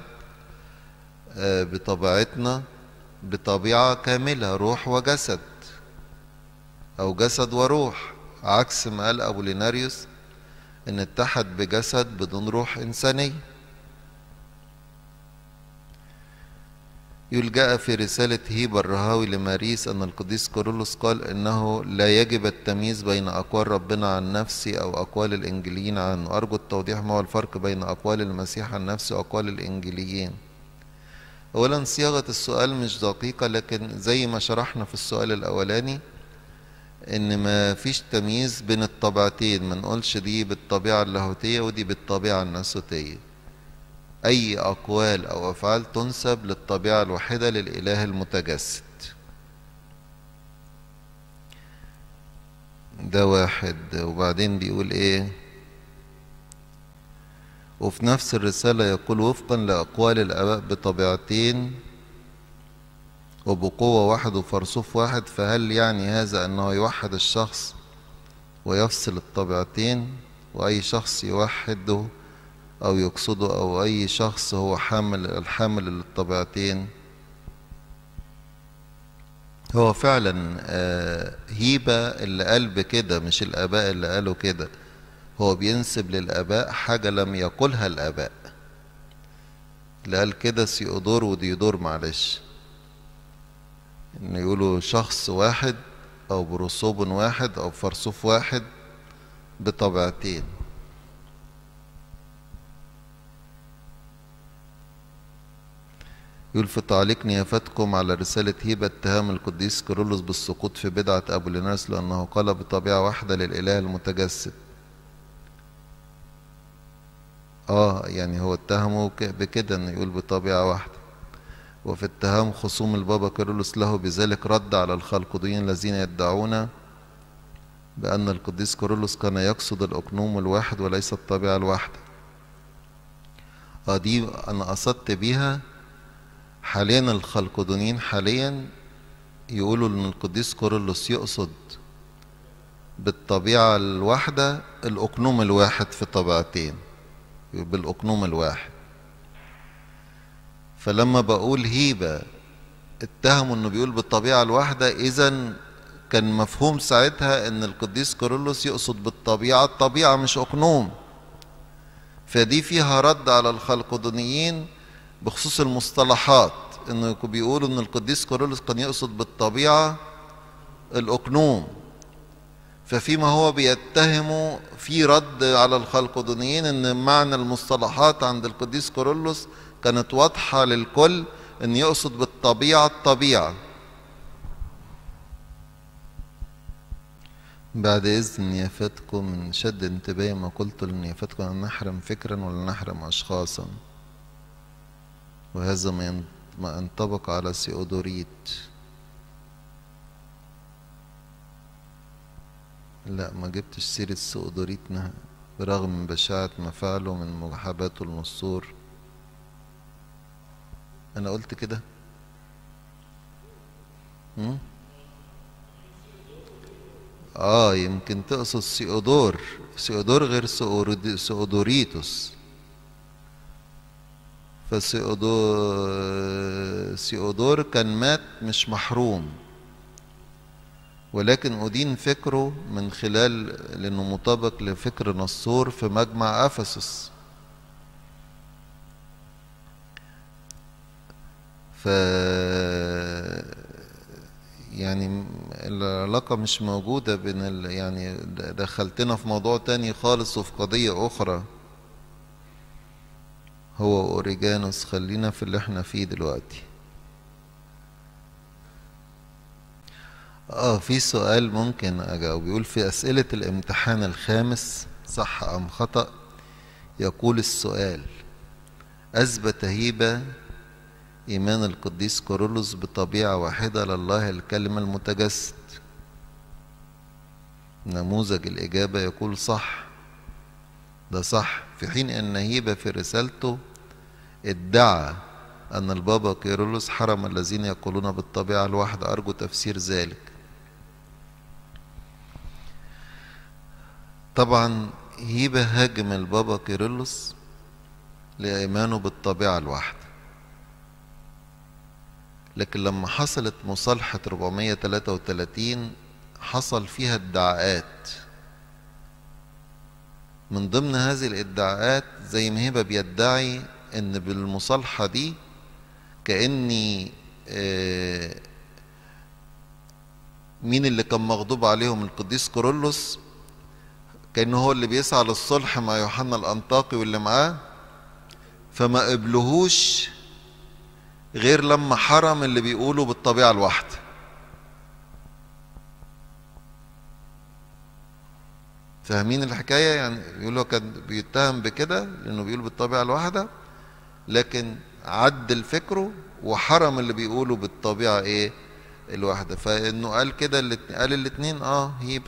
S1: بطبيعتنا بطبيعة كاملة روح وجسد او جسد وروح عكس ما قال ابوليناريوس ان اتحد بجسد بدون روح انسانيه يلجأ في رسالة هيبة الرهاوي لماريس أن القديس كورولوس قال إنه لا يجب التمييز بين أقوال ربنا عن نفسي أو أقوال الإنجيليين عنه أرجو التوضيح ما هو الفرق بين أقوال المسيح عن نفسه وأقوال الإنجيليين أولا صياغة السؤال مش دقيقة لكن زي ما شرحنا في السؤال الأولاني إن ما فيش تمييز بين الطبيعتين ما نقولش دي بالطبيعة اللاهوتية ودي بالطبيعة الناسوتية أي أقوال أو أفعال تنسب للطبيعة الواحدة للإله المتجسد ده واحد وبعدين بيقول إيه وفي نفس الرسالة يقول وفقا لأقوال الآباء بطبيعتين وبقوة واحد وفرصوف واحد فهل يعني هذا أنه يوحد الشخص ويفصل الطبيعتين وأي شخص يوحده أو يقصده أو أي شخص هو حامل الحامل للطبيعتين هو فعلا هيبة اللي قال بكده مش الآباء اللي قالوا كده هو بينسب للآباء حاجة لم يقولها الآباء اللي قال كده سيودور وديودور معلش إن يقولوا شخص واحد أو برسوب واحد أو فرصوف واحد بطبيعتين يقول في تعليق نيافتكم على رسالة هيبة اتهام القديس كيرلس بالسقوط في بدعة أبو ليناس لأنه قال بطبيعة واحدة للإله المتجسد آه يعني هو اتهمه بكده إنه يقول بطبيعة واحدة وفي اتهام خصوم البابا كيرلس له بذلك رد على الخلقديين الذين يدعون بأن القديس كيرلس كان يقصد الأقنوم الواحد وليس الطبيعة الواحدة آه دي أنا قصدت بيها حاليا الخلقدونيين حاليا يقولوا ان القديس كورولوس يقصد بالطبيعة الواحدة الأقنوم الواحد في طبيعتين بالأقنوم الواحد فلما بقول هيبة اتهموا انه بيقول بالطبيعة الواحدة اذا كان مفهوم ساعتها ان القديس كيرلس يقصد بالطبيعة الطبيعة مش اقنوم فدي فيها رد على الخلقدونيين بخصوص المصطلحات انه بيقولوا ان القديس كيرلس كان يقصد بالطبيعة الاقنوم ففيما هو بيتهمه في رد على الخلقدونيين ان معنى المصطلحات عند القديس كيرلس كانت واضحة للكل ان يقصد بالطبيعة الطبيعة بعد إذن نيافتكم من شد انتباهي ما قلت لنيافتكم أن نحرم فكرا ولا نحرم أشخاصا وهذا ما ما انطبق على سيودوريت لا ما جبتش سيرة سيودوريت برغم من بشاعة ما فعله من محاباته للنصور أنا قلت كده آه يمكن تقصد سيودور سيودور غير سيودوريتوس فسيودور سيودور كان مات مش محروم ولكن أدين فكره من خلال لأنه مطابق لفكر نصور في مجمع أفسس ف يعني العلاقة مش موجودة بين ال... يعني دخلتنا في موضوع تاني خالص وفي قضية أخرى هو أوريجانوس خلينا في اللي احنا فيه دلوقتي اه في سؤال ممكن اجاوب بيقول في اسئلة الامتحان الخامس صح ام خطأ يقول السؤال اثبت هيبة ايمان القديس كورولوس بطبيعة واحدة لله الكلمة المتجسد نموذج الاجابة يقول صح ده صح في حين ان هيبة في رسالته ادعى أن البابا كيرلس حرم الذين يقولون بالطبيعة الواحدة أرجو تفسير ذلك طبعا هيبة هاجم البابا كيرلس لإيمانه بالطبيعة الواحدة لكن لما حصلت مصالحة 433 حصل فيها ادعاءات من ضمن هذه الادعاءات زي ما هبة بيدعي ان بالمصالحة دي كأني آه مين اللي كان مغضوب عليهم القديس كورولوس كأنه هو اللي بيسعى للصلح مع يوحنا الأنطاقي واللي معاه فما قبلهوش غير لما حرم اللي بيقولوا بالطبيعة الواحدة فاهمين الحكاية يعني يقولوا كان بيتهم بكده لأنه بيقول بالطبيعة الواحدة لكن عدل فكره وحرم اللي بيقولوا بالطبيعة ايه الواحدة فانه قال كده قال الاتنين اه هيبة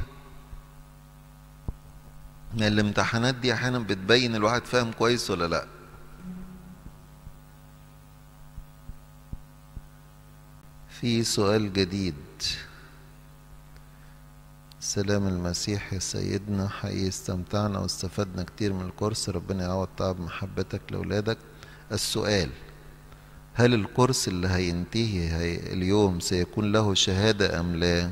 S1: ما الامتحانات دي احيانا بتبين الواحد فاهم كويس ولا لا في سؤال جديد سلام المسيح يا سيدنا حقيقي استمتعنا واستفدنا كتير من الكورس ربنا يعوض تعب محبتك لأولادك السؤال هل الكورس اللي هينتهي هي اليوم سيكون له شهادة أم لا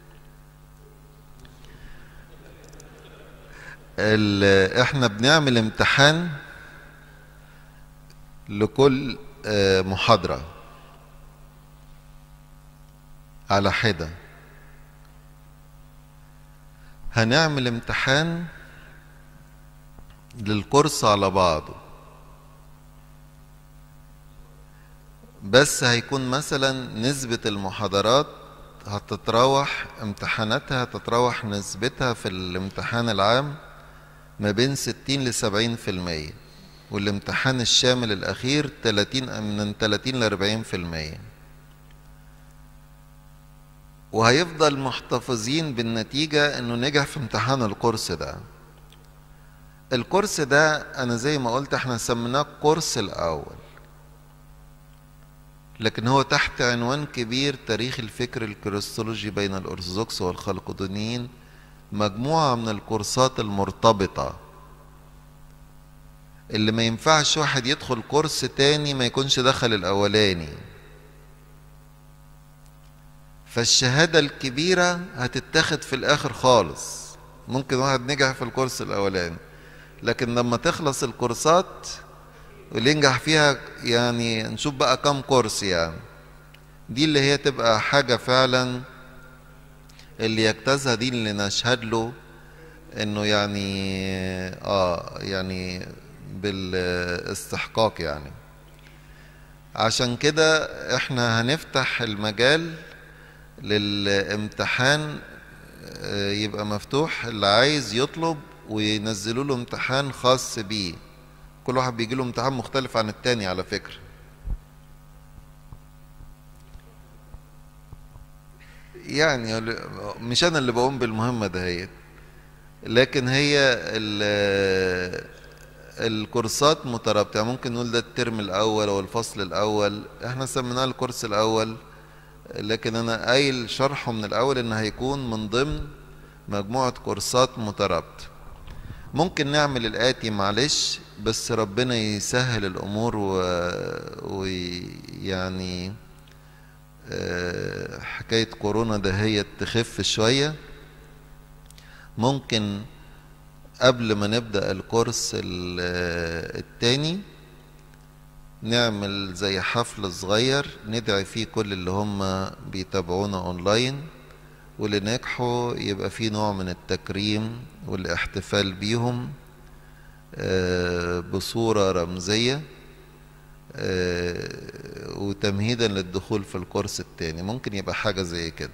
S1: احنا بنعمل امتحان لكل محاضرة على حدة هنعمل امتحان للكورس على بعضه بس هيكون مثلا نسبة المحاضرات هتتراوح امتحاناتها هتتراوح نسبتها في الامتحان العام ما بين ستين لسبعين في المية والامتحان الشامل الأخير تلاتين من تلاتين لأربعين في المية وهيفضل محتفظين بالنتيجة انه نجح في امتحان الكورس ده الكورس ده انا زي ما قلت احنا سميناه الكورس الاول لكن هو تحت عنوان كبير تاريخ الفكر الكريستولوجي بين الأرثوذكس والخلقدونيين مجموعة من الكورسات المرتبطة اللي ما ينفعش واحد يدخل كورس تاني ما يكونش دخل الأولاني فالشهادة الكبيرة هتتاخد في الآخر خالص ممكن واحد نجح في الكورس الأولاني لكن لما تخلص الكورسات واللي ينجح فيها يعني نشوف بقى كم كورس يعني دي اللي هي تبقى حاجة فعلا اللي يجتازها دي اللي نشهد له انه يعني اه يعني بالاستحقاق يعني عشان كده احنا هنفتح المجال للامتحان يبقى مفتوح اللي عايز يطلب وينزلوا له امتحان خاص بيه كل واحد بيجي له امتحان مختلف عن التاني على فكرة يعني مش انا اللي بقوم بالمهمة دهيت لكن هي الكورسات مترابطة يعني ممكن نقول ده الترم الأول أو الفصل الأول احنا سميناه الكورس الأول لكن أنا قايل شرحه من الأول إن هيكون من ضمن مجموعة كورسات مترابطة ممكن نعمل الآتي معلش بس ربنا يسهل الأمور ويعني و... حكاية كورونا ده هي تخف شوية ممكن قبل ما نبدأ الكورس التاني نعمل زي حفل صغير ندعي فيه كل اللي هم بيتابعونا اونلاين واللي نجحوا يبقى فيه نوع من التكريم والاحتفال بيهم بصورة رمزية وتمهيدا للدخول في الكورس التاني ممكن يبقى حاجة زي كده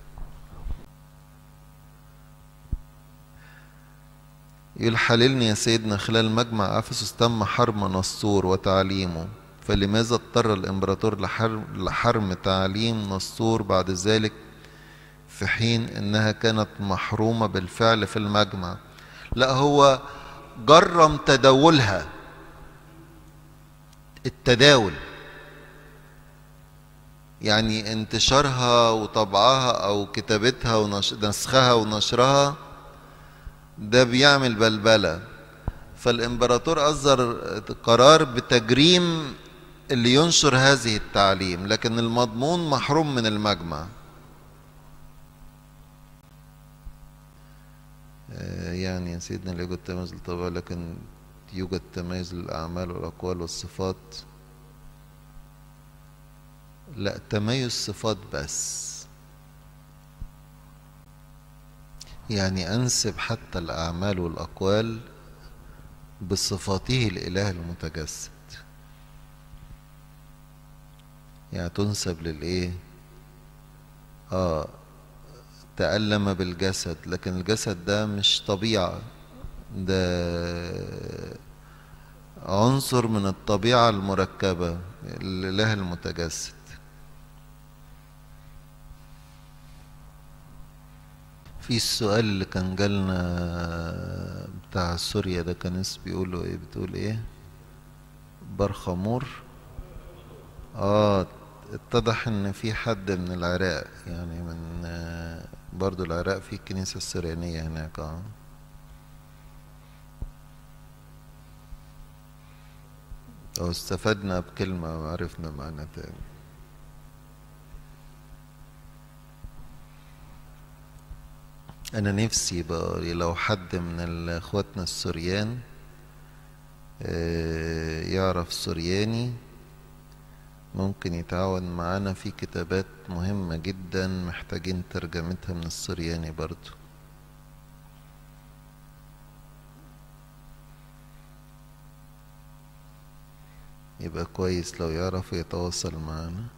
S1: يقول حللني يا سيدنا خلال مجمع أفسس تم حرم نسطور وتعليمه فلماذا اضطر الإمبراطور لحرم, لحرم تعليم نسطور بعد ذلك في حين إنها كانت محرومة بالفعل في المجمع لا هو جرم تداولها التداول يعني انتشارها وطبعها أو كتابتها ونسخها ونشرها ده بيعمل بلبلة فالإمبراطور أصدر قرار بتجريم اللي ينشر هذه التعليم لكن المضمون محروم من المجمع يعني يا سيدنا لا يوجد تمييز للطبع لكن يوجد تمييز للأعمال والأقوال والصفات لا تميز صفات بس يعني أنسب حتى الأعمال والأقوال بصفاته الإله المتجسد يعني تنسب للإيه آه تألم بالجسد لكن الجسد ده مش طبيعة ده عنصر من الطبيعة المركبة الإله المتجسد في السؤال اللي كان جالنا بتاع سوريا ده كان ناس بيقولوا ايه بتقول ايه برخمور اه اتضح ان في حد من العراق يعني من برضو العراق في الكنيسة السريانية هناك اه او استفدنا بكلمة وعرفنا معنى تاني انا نفسي بقى لو حد من اخواتنا السوريان يعرف سورياني ممكن يتعاون معانا في كتابات مهمة جدا محتاجين ترجمتها من السورياني برضو يبقى كويس لو يعرف يتواصل معانا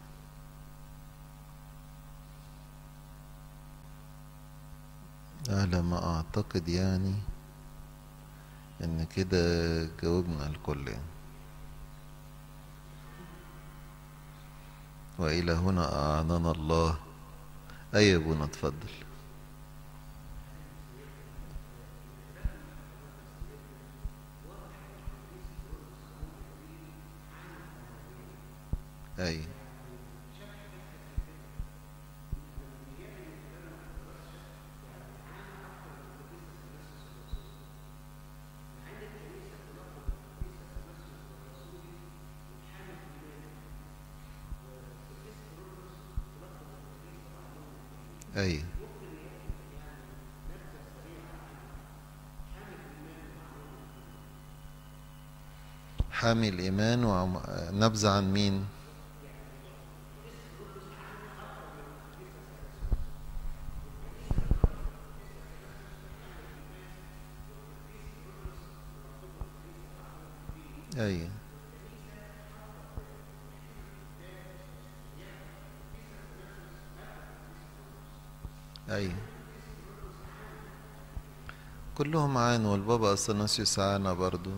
S1: على ما أعتقد يعني إن كده جاوبنا على الكل يعني. وإلى هنا أعاننا الله أي أبونا اتفضل أي أي حامي الإيمان ونبذة عن مين أي أي كلهم عانوا والبابا أثناسيوس عانى برضو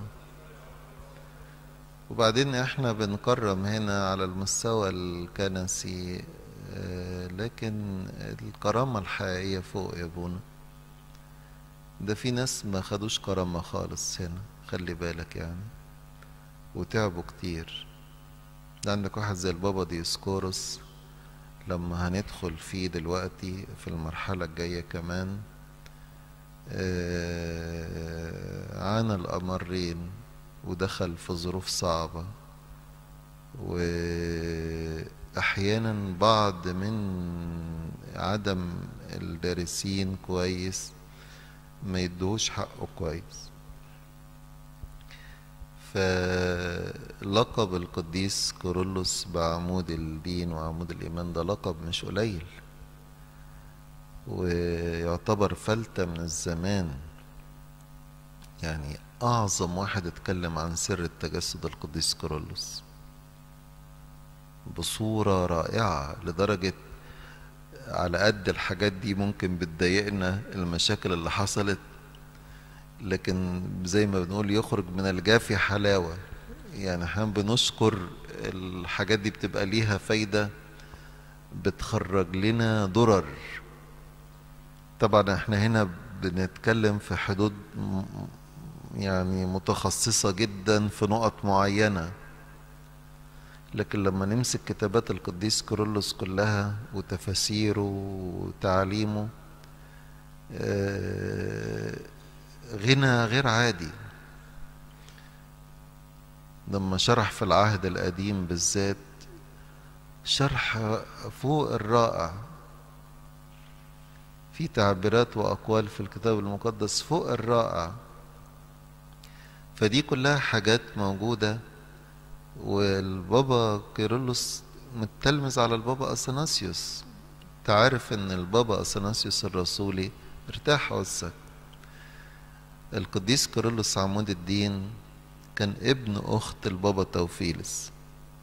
S1: وبعدين احنا بنكرم هنا على المستوى الكنسي آه، لكن الكرامة الحقيقية فوق يا ابونا ده في ناس ما خدوش كرامة خالص هنا خلي بالك يعني وتعبوا كتير ده عندك واحد زي البابا ديسكورس لما هندخل فيه دلوقتي في المرحلة الجاية كمان آه، عانى الأمرين ودخل في ظروف صعبة وأحيانا بعض من عدم الدارسين كويس ما يدوش حقه كويس فلقب القديس كورولوس بعمود الدين وعمود الإيمان ده لقب مش قليل ويعتبر فلتة من الزمان يعني أعظم واحد اتكلم عن سر التجسد القديس كورولوس بصورة رائعة لدرجة على قد الحاجات دي ممكن بتضايقنا المشاكل اللي حصلت لكن زي ما بنقول يخرج من الجافي حلاوة يعني احنا بنشكر الحاجات دي بتبقى ليها فايدة بتخرج لنا ضرر طبعا احنا هنا بنتكلم في حدود م- يعني متخصصة جدا في نقط معينة لكن لما نمسك كتابات القديس كيرلس كلها وتفاسيره وتعليمه آه، غنى غير عادي لما شرح في العهد القديم بالذات شرح فوق الرائع في تعبيرات وأقوال في الكتاب المقدس فوق الرائع فدي كلها حاجات موجودة والبابا كيرلس متلمذ على البابا أثناسيوس تعرف ان البابا أثناسيوس الرسولي ارتاح عزك القديس كيرلس عمود الدين كان ابن أخت البابا توفيلس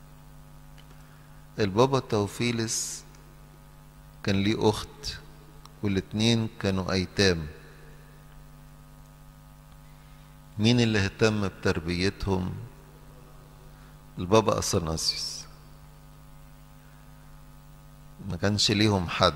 S1: البابا توفيلس كان ليه أخت والاتنين كانوا أيتام مين اللي اهتم بتربيتهم البابا أثناسيوس ما كانش ليهم حد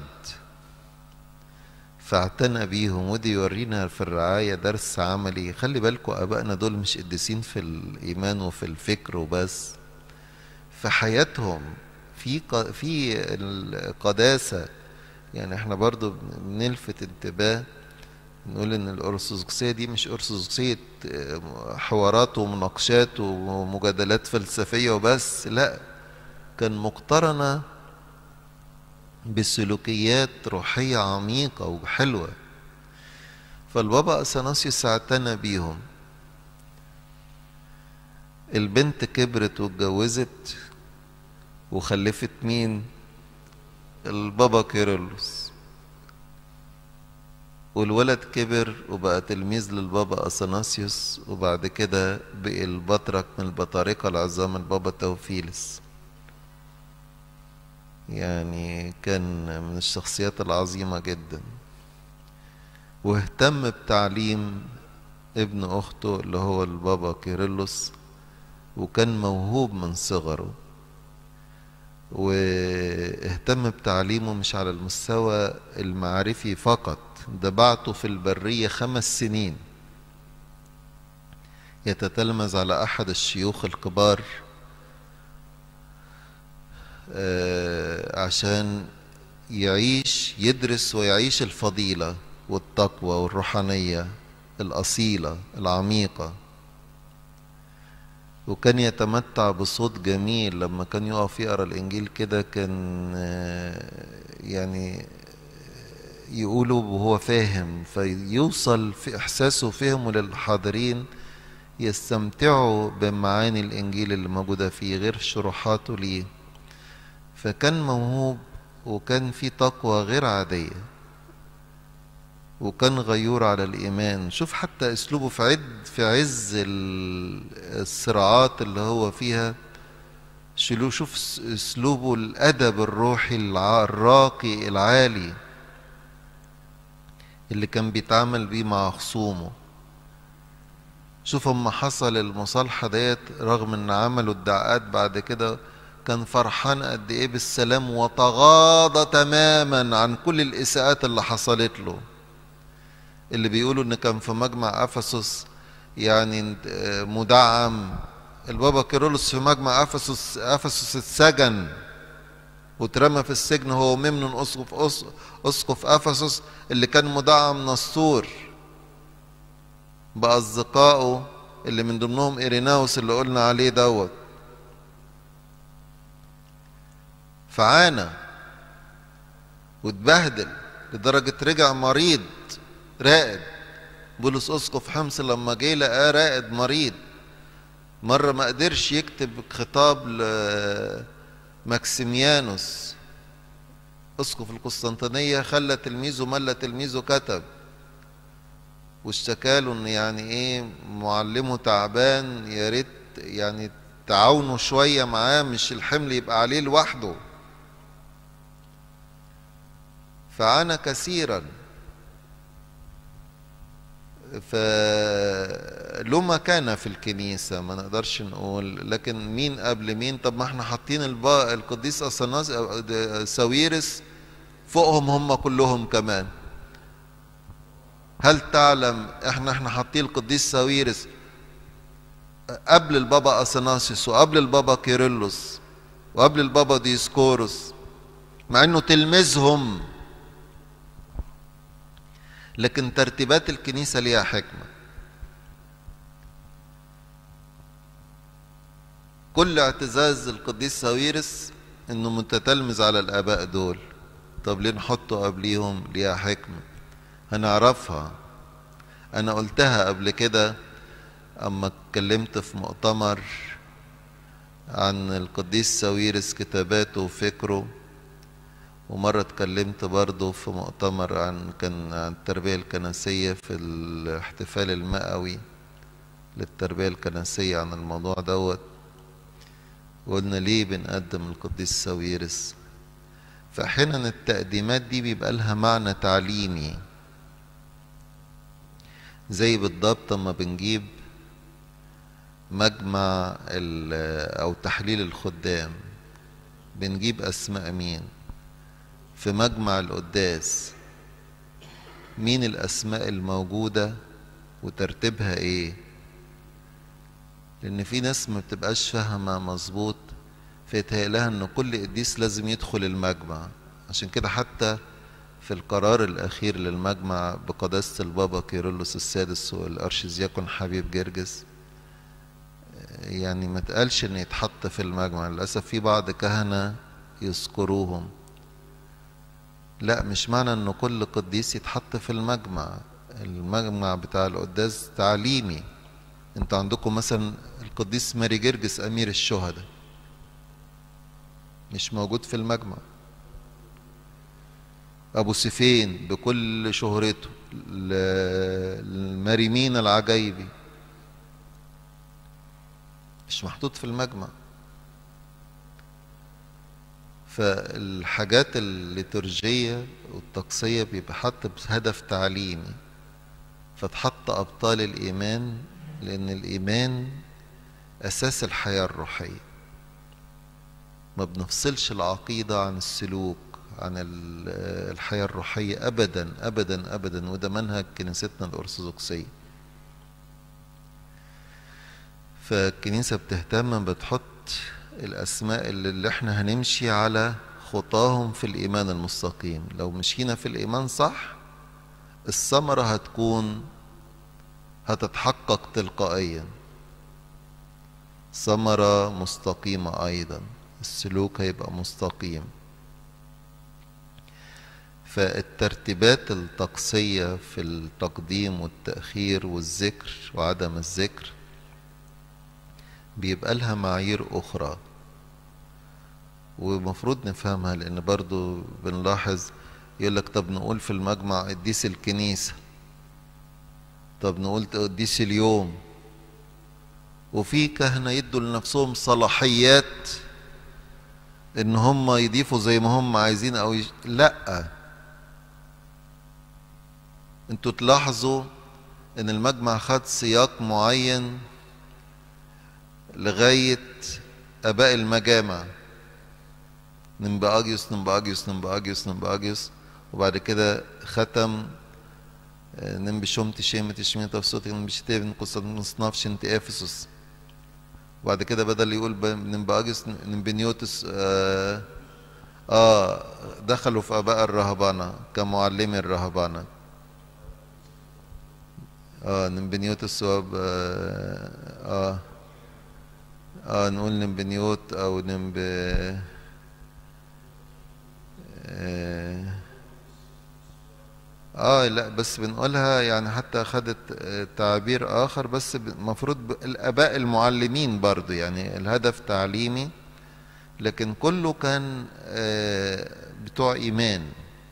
S1: فاعتنى بيهم ودي يورينا في الرعاية درس عملي خلي بالكم أبائنا دول مش قديسين في الإيمان وفي الفكر وبس في حياتهم في ق- في القداسة يعني احنا برضو بنلفت انتباه نقول ان الارثوذكسيه دي مش ارثوذكسيه اه، حوارات ومناقشات ومجادلات فلسفيه وبس لا كان مقترنه بسلوكيات روحيه عميقه وحلوه فالبابا اثناسيوس اعتنى بيهم البنت كبرت واتجوزت وخلفت مين البابا كيرلس والولد كبر وبقى تلميذ للبابا أثناسيوس وبعد كده بقي البطرك من البطاركة العظام البابا توفيلس يعني كان من الشخصيات العظيمة جدا واهتم بتعليم ابن أخته اللي هو البابا كيرلس وكان موهوب من صغره واهتم بتعليمه مش على المستوى المعرفي فقط ده بعته في البرية خمس سنين يتتلمذ على أحد الشيوخ الكبار آه، عشان يعيش يدرس ويعيش الفضيلة والتقوى والروحانية الأصيلة العميقة وكان يتمتع بصوت جميل لما كان يقف يقرا الانجيل كده كان آه، يعني يقوله وهو فاهم فيوصل في إحساسه وفهمه للحاضرين يستمتعوا بمعاني الإنجيل اللي موجودة فيه غير شروحاته ليه فكان موهوب وكان في تقوى غير عادية وكان غيور على الإيمان شوف حتى أسلوبه في عد في عز الصراعات اللي هو فيها شلو شوف أسلوبه الأدب الروحي الراقي العالي اللي كان بيتعامل بيه مع خصومه شوف اما حصل المصالحة ديت رغم ان عملوا ادعاءات بعد كده كان فرحان قد ايه بالسلام وتغاضى تماما عن كل الاساءات اللي حصلت له اللي بيقولوا ان كان في مجمع افسس يعني مدعم البابا كيرلس في مجمع افسس افسس اتسجن واترمى في السجن هو ممنون اسقف اسقف افسس اللي كان مدعم نسطور باصدقائه اللي من ضمنهم ايريناوس اللي قلنا عليه دوت فعانى واتبهدل لدرجة رجع مريض رائد بولس اسقف حمص لما جه لقاه رائد مريض مرة ما قدرش يكتب خطاب لماكسيميانوس اسقف القسطنطينية خلى تلميذه ملى تلميذه كتب واشتكى له ان يعني ايه معلمه تعبان يا ريت يعني تعاونوا شوية معاه مش الحمل يبقى عليه لوحده فعانى كثيرا فله مكانة في الكنيسة ما نقدرش نقول لكن مين قبل مين طب ما احنا حاطين البا القديس أصناس ساويرس فوقهم هم كلهم كمان هل تعلم احنا احنا حاطين القديس ساويرس قبل البابا اثناسيوس وقبل البابا كيرلس وقبل البابا ديسكوروس مع انه تلميذهم لكن ترتيبات الكنيسه ليها حكمه كل اعتزاز القديس ساويرس انه متتلمذ على الاباء دول طب ليه نحطه قبليهم ليها حكمه هنعرفها انا قلتها قبل كده اما اتكلمت في مؤتمر عن القديس ساويرس كتاباته وفكره ومرة اتكلمت برضه في مؤتمر عن كان عن التربية الكنسية في الاحتفال المئوي للتربية الكنسية عن الموضوع دوت وقلنا ليه بنقدم القديس ساويرس فأحيانا التقديمات دي بيبقى لها معنى تعليمي زي بالضبط اما بنجيب مجمع او تحليل الخدام بنجيب اسماء مين في مجمع القداس مين الاسماء الموجوده وترتيبها ايه لان في ناس ما بتبقاش فاهمه مظبوط فيتهيألها ان كل قديس لازم يدخل المجمع عشان كده حتى في القرار الأخير للمجمع بقداسة البابا كيرلس السادس والأرشيزياكون حبيب جرجس يعني ما تقالش إن يتحط في المجمع للأسف في بعض كهنة يذكروهم لا مش معنى إن كل قديس يتحط في المجمع المجمع بتاع القداس تعليمي انتوا عندكم مثلا القديس ماري جرجس أمير الشهداء مش موجود في المجمع أبو سفين بكل شهرته المريمين العجايبي مش محطوط في المجمع فالحاجات الليتورجية والطقسية بيبقى حط بهدف تعليمي فتحط أبطال الإيمان لأن الإيمان أساس الحياة الروحية ما بنفصلش العقيدة عن السلوك عن الحياة الروحية أبدا أبدا أبدا وده منهج كنيستنا الأرثوذكسية فالكنيسة بتهتم بتحط الأسماء اللي, اللي احنا هنمشي على خطاهم في الإيمان المستقيم لو مشينا في الإيمان صح الثمرة هتكون هتتحقق تلقائيا ثمرة مستقيمة أيضا السلوك هيبقى مستقيم فالترتيبات الطقسية في التقديم والتأخير والذكر وعدم الذكر بيبقى لها معايير أخرى ومفروض نفهمها لأن برضو بنلاحظ يقول لك طب نقول في المجمع قديس الكنيسة طب نقول قديس اليوم وفي كهنة يدوا لنفسهم صلاحيات ان هم يضيفوا زي ما هم عايزين او يج... لا انتوا تلاحظوا ان المجمع خد سياق معين لغاية اباء المجامع نمباجيوس نمباجيوس نمباجيوس نمباجيوس وبعد كده ختم نمبشوم تشيمة تشمية تفسوت نمبشتيف نقصد نصنافش انت افسس وبعد كده بدل يقول نمباجيوس نمبنيوتس آه, اه دخلوا في اباء الرهبانة كمعلمي الرهبانة اه نمبنيوتس واب اه, اه اه نقول نمبنيوت او نمب اه, آه لا بس بنقولها يعني حتى أخدت تعبير آخر بس المفروض الآباء المعلمين برضو يعني الهدف تعليمي لكن كله كان آه بتوع إيمان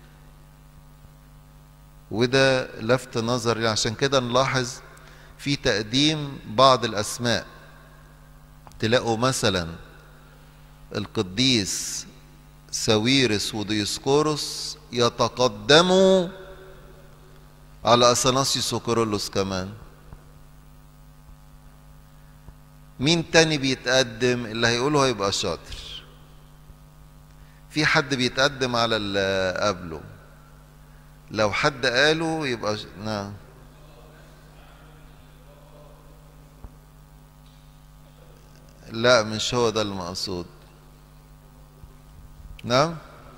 S1: وده لفت نظري عشان كده نلاحظ في تقديم بعض الأسماء تلاقوا مثلا القديس ساويرس وديسكوروس يتقدموا على اثناسيوس وكورولوس كمان مين تاني بيتقدم اللي هيقوله هيبقى شاطر في حد بيتقدم على اللي قبله لو حد قاله يبقى ش... نعم لا مش هو ده المقصود نعم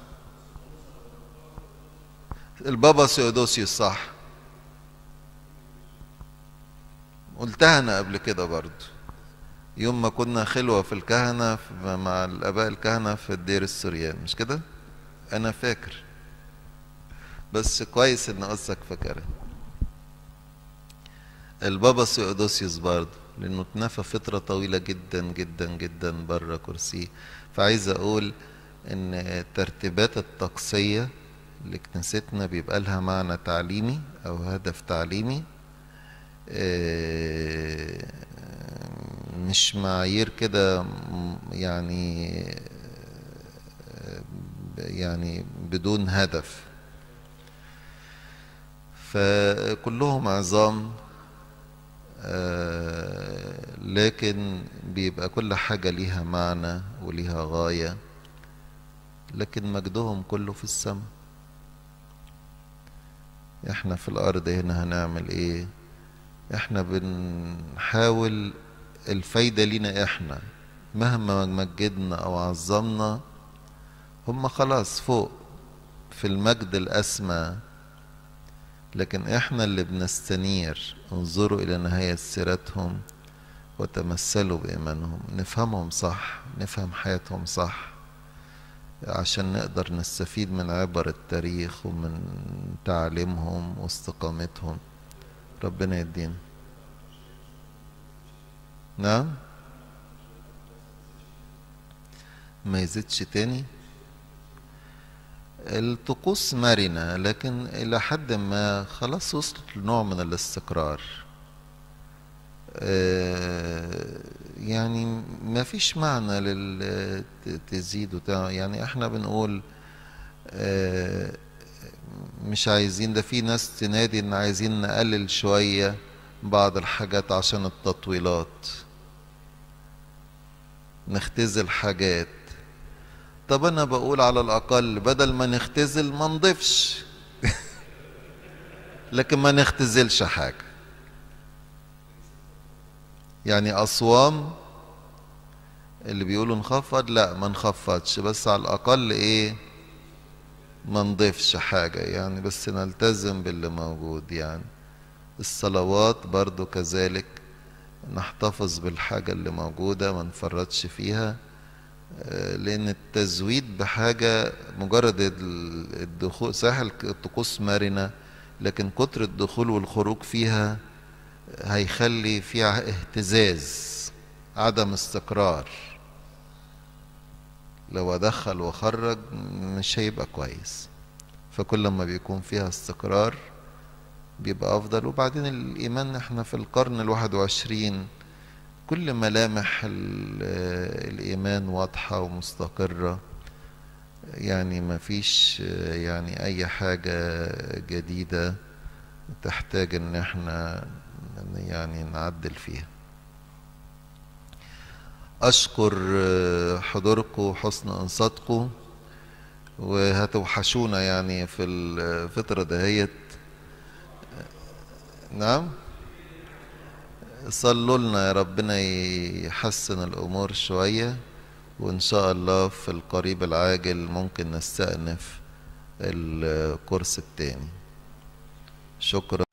S1: البابا سيودوسيوس صح قلتها انا قبل كده برضو يوم ما كنا خلوة في الكهنة مع الآباء الكهنة في الدير السوريان مش كده؟ أنا فاكر بس كويس إن قصك فاكرها البابا سيودوسيوس برضو لأنه اتنفى فترة طويلة جدا جدا جدا بره كرسيه فعايز أقول إن الترتيبات الطقسية لكنيستنا بيبقى لها معنى تعليمي أو هدف تعليمي مش معايير كده يعني يعني بدون هدف فكلهم عظام لكن بيبقى كل حاجة ليها معنى وليها غاية لكن مجدهم كله في السماء احنا في الارض هنا هنعمل ايه احنا بنحاول الفايدة لينا احنا مهما مجدنا او عظمنا هم خلاص فوق في المجد الاسمى لكن احنا اللي بنستنير انظروا الى نهاية سيرتهم وتمثلوا بإيمانهم نفهمهم صح نفهم حياتهم صح عشان نقدر نستفيد من عبر التاريخ ومن تعليمهم واستقامتهم ربنا يدينا نعم ما يزيدش تاني الطقوس مرنة لكن إلى حد ما خلاص وصلت لنوع من الاستقرار يعني ما فيش معنى لل تزيد وتع... يعني احنا بنقول مش عايزين ده في ناس تنادي ان عايزين نقلل شوية بعض الحاجات عشان التطويلات نختزل حاجات طب انا بقول على الاقل بدل ما نختزل ما نضيفش لكن ما نختزلش حاجه يعني أصوام اللي بيقولوا نخفض لا ما نخفضش بس على الأقل إيه ما نضيفش حاجة يعني بس نلتزم باللي موجود يعني الصلوات برضو كذلك نحتفظ بالحاجة اللي موجودة ما نفرطش فيها لأن التزويد بحاجة مجرد الدخول ساحل الطقوس مرنة لكن كتر الدخول والخروج فيها هيخلي فيها اهتزاز عدم استقرار لو ادخل واخرج مش هيبقى كويس فكل ما بيكون فيها استقرار بيبقى افضل وبعدين الايمان احنا في القرن الواحد وعشرين كل ملامح الايمان واضحة ومستقرة يعني ما فيش يعني اي حاجة جديدة تحتاج ان احنا يعني نعدل فيها اشكر حضوركم وحسن انصاتكم وهتوحشونا يعني في الفترة دهيت نعم صلوا لنا يا ربنا يحسن الامور شوية وان شاء الله في القريب العاجل ممكن نستأنف الكورس التاني شكرا